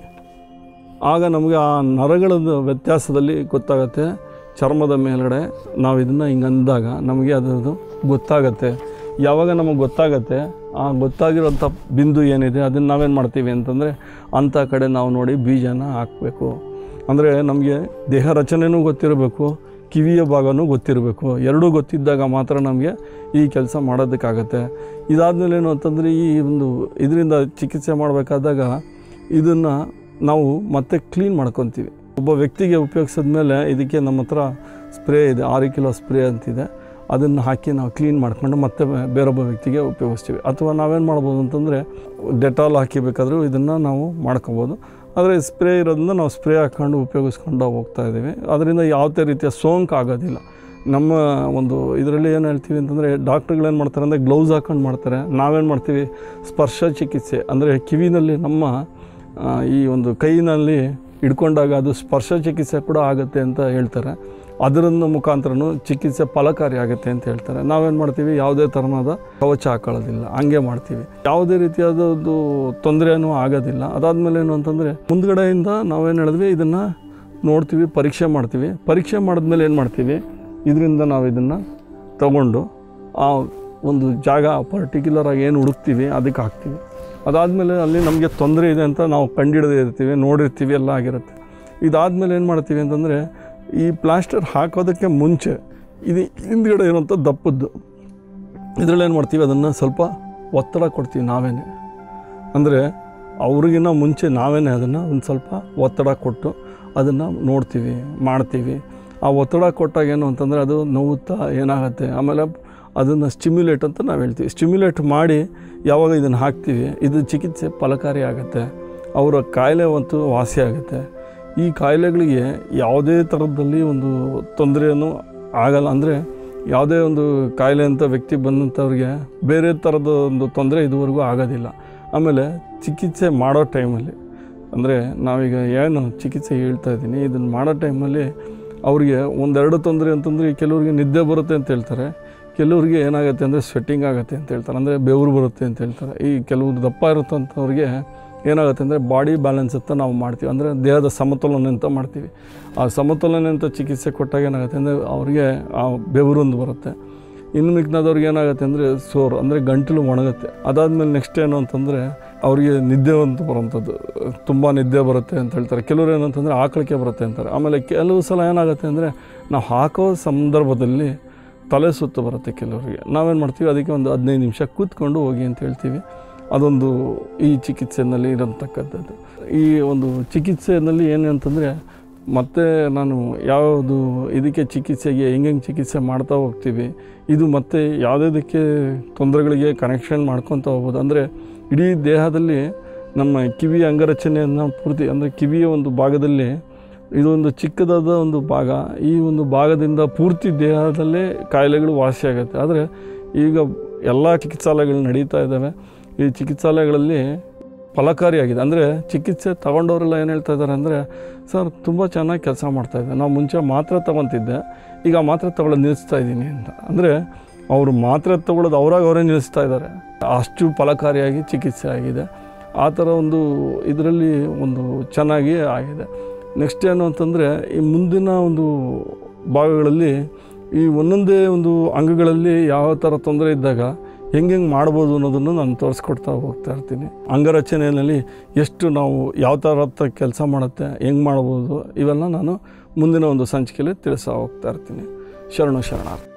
ಆಗ ನಮಗೆ ಆ ನರಗಳದ್ದು ವ್ಯತ್ಯಾಸದಲ್ಲಿ ಗೊತ್ತಾಗತ್ತೆ ಚರ್ಮದ ಮೇಲ್ಗಡೆ ನಾವು ಇದನ್ನು ಹಿಂಗೆ ಅಂದಾಗ ನಮಗೆ ಅದರದ್ದು ಗೊತ್ತಾಗತ್ತೆ ಯಾವಾಗ ನಮಗೆ ಗೊತ್ತಾಗತ್ತೆ ಆ ಗೊತ್ತಾಗಿರೋಂಥ ಬಿಂದು ಏನಿದೆ ಅದನ್ನು ನಾವೇನು ಮಾಡ್ತೀವಿ ಅಂತಂದರೆ ಅಂಥ ಕಡೆ ನಾವು ನೋಡಿ ಬೀಜನ ಹಾಕಬೇಕು ಅಂದರೆ ನಮಗೆ ದೇಹ ರಚನೆಯೂ ಗೊತ್ತಿರಬೇಕು ಕಿವಿಯ ಭಾಗನೂ ಗೊತ್ತಿರಬೇಕು ಎರಡೂ ಗೊತ್ತಿದ್ದಾಗ ಮಾತ್ರ ನಮಗೆ ಈ ಕೆಲಸ ಮಾಡೋದಕ್ಕಾಗತ್ತೆ ಇದಾದಮೇಲೆ ಏನು ಅಂತಂದರೆ ಈ ಒಂದು ಇದರಿಂದ ಚಿಕಿತ್ಸೆ ಮಾಡಬೇಕಾದಾಗ ಇದನ್ನು ನಾವು ಮತ್ತೆ ಕ್ಲೀನ್ ಮಾಡ್ಕೊತೀವಿ ಒಬ್ಬ ವ್ಯಕ್ತಿಗೆ ಉಪಯೋಗಿಸಿದ ಮೇಲೆ ಇದಕ್ಕೆ ನಮ್ಮ ಹತ್ರ ಸ್ಪ್ರೇ ಇದೆ ಆರು ಕಿಲೋ ಸ್ಪ್ರೇ ಅಂತಿದೆ ಅದನ್ನು ಹಾಕಿ ನಾವು ಕ್ಲೀನ್ ಮಾಡ್ಕೊಂಡು ಮತ್ತೆ ಬೇರೊಬ್ಬ ವ್ಯಕ್ತಿಗೆ ಉಪಯೋಗಿಸ್ತೀವಿ ಅಥವಾ ನಾವೇನು ಮಾಡ್ಬೋದು ಅಂತಂದರೆ ಡೆಟಾಲ್ ಹಾಕಿಬೇಕಾದ್ರೂ ಇದನ್ನು ನಾವು ಮಾಡ್ಕೊಬೋದು ಆದರೆ ಸ್ಪ್ರೇ ಇರೋದ್ರಿಂದ ನಾವು ಸ್ಪ್ರೇ ಹಾಕ್ಕೊಂಡು ಉಪಯೋಗಿಸ್ಕೊಂಡು ಹೋಗ್ತಾ ಇದ್ದೀವಿ ಅದರಿಂದ ಯಾವುದೇ ರೀತಿಯ ಸೋಂಕು ಆಗೋದಿಲ್ಲ ನಮ್ಮ ಒಂದು ಇದರಲ್ಲಿ ಏನು ಹೇಳ್ತೀವಿ ಅಂತಂದರೆ ಡಾಕ್ಟ್ರುಗಳೇನು ಮಾಡ್ತಾರೆ ಅಂದರೆ ಗ್ಲೌಸ್ ಹಾಕೊಂಡು ಮಾಡ್ತಾರೆ ನಾವೇನು ಮಾಡ್ತೀವಿ ಸ್ಪರ್ಶ ಚಿಕಿತ್ಸೆ ಅಂದರೆ ಕಿವಿನಲ್ಲಿ ನಮ್ಮ ಆ, ಈ ಒಂದು ಕೈನಲ್ಲಿ ಹಿಡ್ಕೊಂಡಾಗ ಅದು ಸ್ಪರ್ಶ ಚಿಕಿತ್ಸೆ ಕೂಡ ಆಗುತ್ತೆ ಅಂತ ಹೇಳ್ತಾರೆ ಅದರನ್ನು ಮುಖಾಂತರನೂ ಚಿಕಿತ್ಸೆ ಫಲಕಾರಿ ಆಗುತ್ತೆ ಅಂತ ಹೇಳ್ತಾರೆ ನಾವೇನು ಮಾಡ್ತೀವಿ ಯಾವುದೇ ಥರನಾದ ಕವಚ ಹಾಕೊಳ್ಳೋದಿಲ್ಲ ಹಂಗೆ ಮಾಡ್ತೀವಿ ಯಾವುದೇ ರೀತಿಯಾದ ಒಂದು ತೊಂದರೆನೂ ಆಗೋದಿಲ್ಲ ಅದಾದಮೇಲೆ ಏನು ಅಂತಂದರೆ ಮುಂದ್ಗಡೆಯಿಂದ ನಾವೇನು ಹೇಳಿದ್ವಿ ಇದನ್ನು ನೋಡ್ತೀವಿ ಪರೀಕ್ಷೆ ಮಾಡ್ತೀವಿ ಪರೀಕ್ಷೆ ಮಾಡಿದ್ಮೇಲೆ ಏನು ಮಾಡ್ತೀವಿ ಇದರಿಂದ ನಾವು ಇದನ್ನು ತಗೊಂಡು ಆ ಒಂದು ಜಾಗ ಪರ್ಟಿಕ್ಯುಲರ್ ಆಗಿ ಏನು ಹುಡುಕ್ತೀವಿ ಅದಕ್ಕೆ ಹಾಕ್ತೀವಿ ಅದಾದಮೇಲೆ ಅಲ್ಲಿ ನಮಗೆ ತೊಂದರೆ ಇದೆ ಅಂತ ನಾವು ಕಂಡಿಡದೇ ಇರ್ತೀವಿ ನೋಡಿರ್ತೀವಿ ಎಲ್ಲ ಆಗಿರುತ್ತೆ ಇದಾದಮೇಲೆ ಏನು ಮಾಡ್ತೀವಿ ಅಂತಂದರೆ ಈ ಪ್ಲಾಸ್ಟರ್ ಹಾಕೋದಕ್ಕೆ ಮುಂಚೆ ಇದು ಹಿಂದ್ಗಡೆ ಇರೋಂಥ ದಪ್ಪದ್ದು ಇದರಲ್ಲಿ ಏನು ಮಾಡ್ತೀವಿ ಅದನ್ನು ಸ್ವಲ್ಪ ಒತ್ತಡ ಕೊಡ್ತೀವಿ ನಾವೇನೆ ಅಂದರೆ ಅವ್ರಿಗಿನ್ನ ಮುಂಚೆ ನಾವೇನೆ ಅದನ್ನು ಒಂದು ಸ್ವಲ್ಪ ಒತ್ತಡ ಕೊಟ್ಟು ಅದನ್ನು ನೋಡ್ತೀವಿ ಮಾಡ್ತೀವಿ ಆ ಒತ್ತಡ ಕೊಟ್ಟಾಗ ಏನು ಅಂತಂದರೆ ಅದು ನೋವುತ್ತಾ ಏನಾಗುತ್ತೆ ಆಮೇಲೆ ಅದನ್ನು ಸ್ಟಿಮ್ಯುಲೇಟ್ ಅಂತ ನಾವು ಹೇಳ್ತೀವಿ ಸ್ಟಿಮ್ಯುಲೇಟ್ ಮಾಡಿ ಯಾವಾಗ ಇದನ್ನು ಹಾಕ್ತೀವಿ ಇದು ಚಿಕಿತ್ಸೆ ಫಲಕಾರಿ ಆಗುತ್ತೆ ಅವರ ಕಾಯಿಲೆ ಅಂತೂ ವಾಸಿ ಆಗುತ್ತೆ ಈ ಕಾಯಿಲೆಗಳಿಗೆ ಯಾವುದೇ ಥರದಲ್ಲಿ ಒಂದು ತೊಂದರೆಯೂ ಆಗಲ್ಲ ಅಂದರೆ ಯಾವುದೇ ಒಂದು ಕಾಯಿಲೆ ಅಂತ ವ್ಯಕ್ತಿ ಬಂದಂಥವ್ರಿಗೆ ಬೇರೆ ಥರದ ಒಂದು ತೊಂದರೆ ಇದುವರೆಗೂ ಆಗೋದಿಲ್ಲ ಆಮೇಲೆ ಚಿಕಿತ್ಸೆ ಮಾಡೋ ಟೈಮಲ್ಲಿ ಅಂದರೆ ನಾವೀಗ ಏನು ಚಿಕಿತ್ಸೆ ಹೇಳ್ತಾ ಇದ್ದೀನಿ ಇದನ್ನು ಮಾಡೋ ಟೈಮಲ್ಲಿ ಅವ್ರಿಗೆ ಒಂದೆರಡು ತೊಂದರೆ ಅಂತಂದರೆ ಕೆಲವ್ರಿಗೆ ನಿದ್ದೆ ಬರುತ್ತೆ ಅಂತ ಹೇಳ್ತಾರೆ ಕೆಲವ್ರಿಗೆ ಏನಾಗುತ್ತೆ ಅಂದರೆ ಸ್ವೆಟ್ಟಿಂಗ್ ಆಗುತ್ತೆ ಅಂತ ಹೇಳ್ತಾರೆ ಅಂದರೆ ಬೆವರು ಬರುತ್ತೆ ಅಂತ ಹೇಳ್ತಾರೆ ಈ ಕೆಲವರು ದಪ್ಪ ಇರುತ್ತಂಥವ್ರಿಗೆ ಏನಾಗುತ್ತೆ ಅಂದರೆ ಬಾಡಿ ಬ್ಯಾಲೆನ್ಸ್ ಅಂತ ನಾವು ಮಾಡ್ತೀವಿ ಅಂದರೆ ದೇಹದ ಸಮತೋಲನ ಅಂತ ಮಾಡ್ತೀವಿ ಆ ಸಮತೋಲನ ಅಂತ ಚಿಕಿತ್ಸೆ ಕೊಟ್ಟಾಗ ಏನಾಗುತ್ತೆ ಅಂದರೆ ಅವ್ರಿಗೆ ಆ ಬೆವರೊಂದು ಬರುತ್ತೆ ಇನ್ನು ಮಿಕ್ಕಿನದವ್ರಿಗೆ ಏನಾಗುತ್ತೆ ಅಂದರೆ ಸೋರು ಅಂದರೆ ಗಂಟಲು ಒಣಗುತ್ತೆ ಅದಾದಮೇಲೆ ನೆಕ್ಸ್ಟ್ ಏನು ಅಂತಂದರೆ ಅವರಿಗೆ ನಿದ್ದೆ ಅಂತ ಬರೋಂಥದ್ದು ತುಂಬ ನಿದ್ದೆ ಬರುತ್ತೆ ಅಂತ ಹೇಳ್ತಾರೆ ಕೆಲವರು ಏನಂತಂದರೆ ಆಕಳಿಕೆ ಬರುತ್ತೆ ಅಂತಾರೆ ಆಮೇಲೆ ಕೆಲವು ಸಲ ಏನಾಗುತ್ತೆ ಅಂದರೆ ನಾವು ಹಾಕೋ ಸಂದರ್ಭದಲ್ಲಿ ತಲೆ ಸುತ್ತು ಬರುತ್ತೆ ಕೆಲವರಿಗೆ ನಾವೇನು ಮಾಡ್ತೀವಿ ಅದಕ್ಕೆ ಒಂದು ಹದಿನೈದು ನಿಮಿಷ ಕೂತ್ಕೊಂಡು ಹೋಗಿ ಅಂತ ಹೇಳ್ತೀವಿ ಅದೊಂದು ಈ ಚಿಕಿತ್ಸೆಯಲ್ಲಿ ಇರೋತಕ್ಕಂಥದ್ದು ಈ ಒಂದು ಚಿಕಿತ್ಸೆಯಲ್ಲಿ ಏನು ಅಂತಂದರೆ ಮತ್ತು ನಾನು ಯಾವುದು ಇದಕ್ಕೆ ಚಿಕಿತ್ಸೆಗೆ ಹೆಂಗೆಂಗೆ ಚಿಕಿತ್ಸೆ ಮಾಡ್ತಾ ಹೋಗ್ತೀವಿ ಇದು ಮತ್ತೆ ಯಾವುದಕ್ಕೆ ತೊಂದರೆಗಳಿಗೆ ಕನೆಕ್ಷನ್ ಮಾಡ್ಕೊತ ಹೋಗ್ಬೋದು ಅಂದರೆ ಇಡೀ ದೇಹದಲ್ಲಿ ನಮ್ಮ ಕಿವಿಯ ಅಂಗರಚನೆಯನ್ನು ಪೂರ್ತಿ ಅಂದರೆ ಕಿವಿಯ ಒಂದು ಭಾಗದಲ್ಲಿ ಇದೊಂದು ಚಿಕ್ಕದಾದ ಒಂದು ಭಾಗ ಈ ಒಂದು ಭಾಗದಿಂದ ಪೂರ್ತಿ ದೇಹದಲ್ಲೇ ಕಾಯಿಲೆಗಳು ವಾಸಿಯಾಗುತ್ತೆ ಆದರೆ ಈಗ ಎಲ್ಲ ಚಿಕಿತ್ಸಾಲಯಗಳು ನಡೀತಾ ಇದ್ದಾವೆ ಈ ಚಿಕಿತ್ಸಾಲಯಗಳಲ್ಲಿ ಫಲಕಾರಿಯಾಗಿದೆ ಅಂದರೆ ಚಿಕಿತ್ಸೆ ತಗೊಂಡವರೆಲ್ಲ ಏನು ಹೇಳ್ತಾ ಇದ್ದಾರೆ ಅಂದರೆ ಸರ್ ತುಂಬ ಚೆನ್ನಾಗಿ ಕೆಲಸ ಮಾಡ್ತಾಯಿದ್ದೆ ನಾವು ಮುಂಚೆ ಮಾತ್ರೆ ತೊಗೊತಿದ್ದೆ ಈಗ ಆ ಮಾತ್ರೆ ತೊಗೊಳ್ಳೋದು ನಿಲ್ಲಿಸ್ತಾ ಇದ್ದೀನಿ ಅಂತ ಅಂದರೆ ಅವರು ಮಾತ್ರೆ ತೊಗೊಳ್ಳೋದು ಅವರಾಗ ಅವರೇ ನಿಲ್ಲಿಸ್ತಾ ಇದ್ದಾರೆ ಅಷ್ಟು ಫಲಕಾರಿಯಾಗಿ ಚಿಕಿತ್ಸೆ ಆಗಿದೆ ಆ ಥರ ಒಂದು ಇದರಲ್ಲಿ ಒಂದು ಚೆನ್ನಾಗಿ ಆಗಿದೆ ನೆಕ್ಸ್ಟ್ ಏನು ಅಂತಂದರೆ ಈ ಮುಂದಿನ ಒಂದು ಭಾಗಗಳಲ್ಲಿ ಈ ಒಂದೊಂದೇ ಒಂದು ಅಂಗಗಳಲ್ಲಿ ಯಾವ ಥರ ತೊಂದರೆ ಇದ್ದಾಗ ಹೆಂಗೆ ಹೆಂಗೆ ಮಾಡ್ಬೋದು ಅನ್ನೋದನ್ನು ನಾನು ತೋರಿಸ್ಕೊಡ್ತಾ ಹೋಗ್ತಾ ಇರ್ತೀನಿ ಅಂಗರಚನೆಯಲ್ಲಿ ಎಷ್ಟು ನಾವು ಯಾವ ಥರ ಕೆಲಸ ಮಾಡುತ್ತೆ ಹೆಂಗೆ ಮಾಡ್ಬೋದು ಇವೆಲ್ಲ ನಾನು ಮುಂದಿನ ಒಂದು ಸಂಚಿಕೆಯಲ್ಲಿ ತಿಳಿಸ್ತಾ ಹೋಗ್ತಾ ಇರ್ತೀನಿ ಶರಣು ಶರಣಾರ್ಥಿ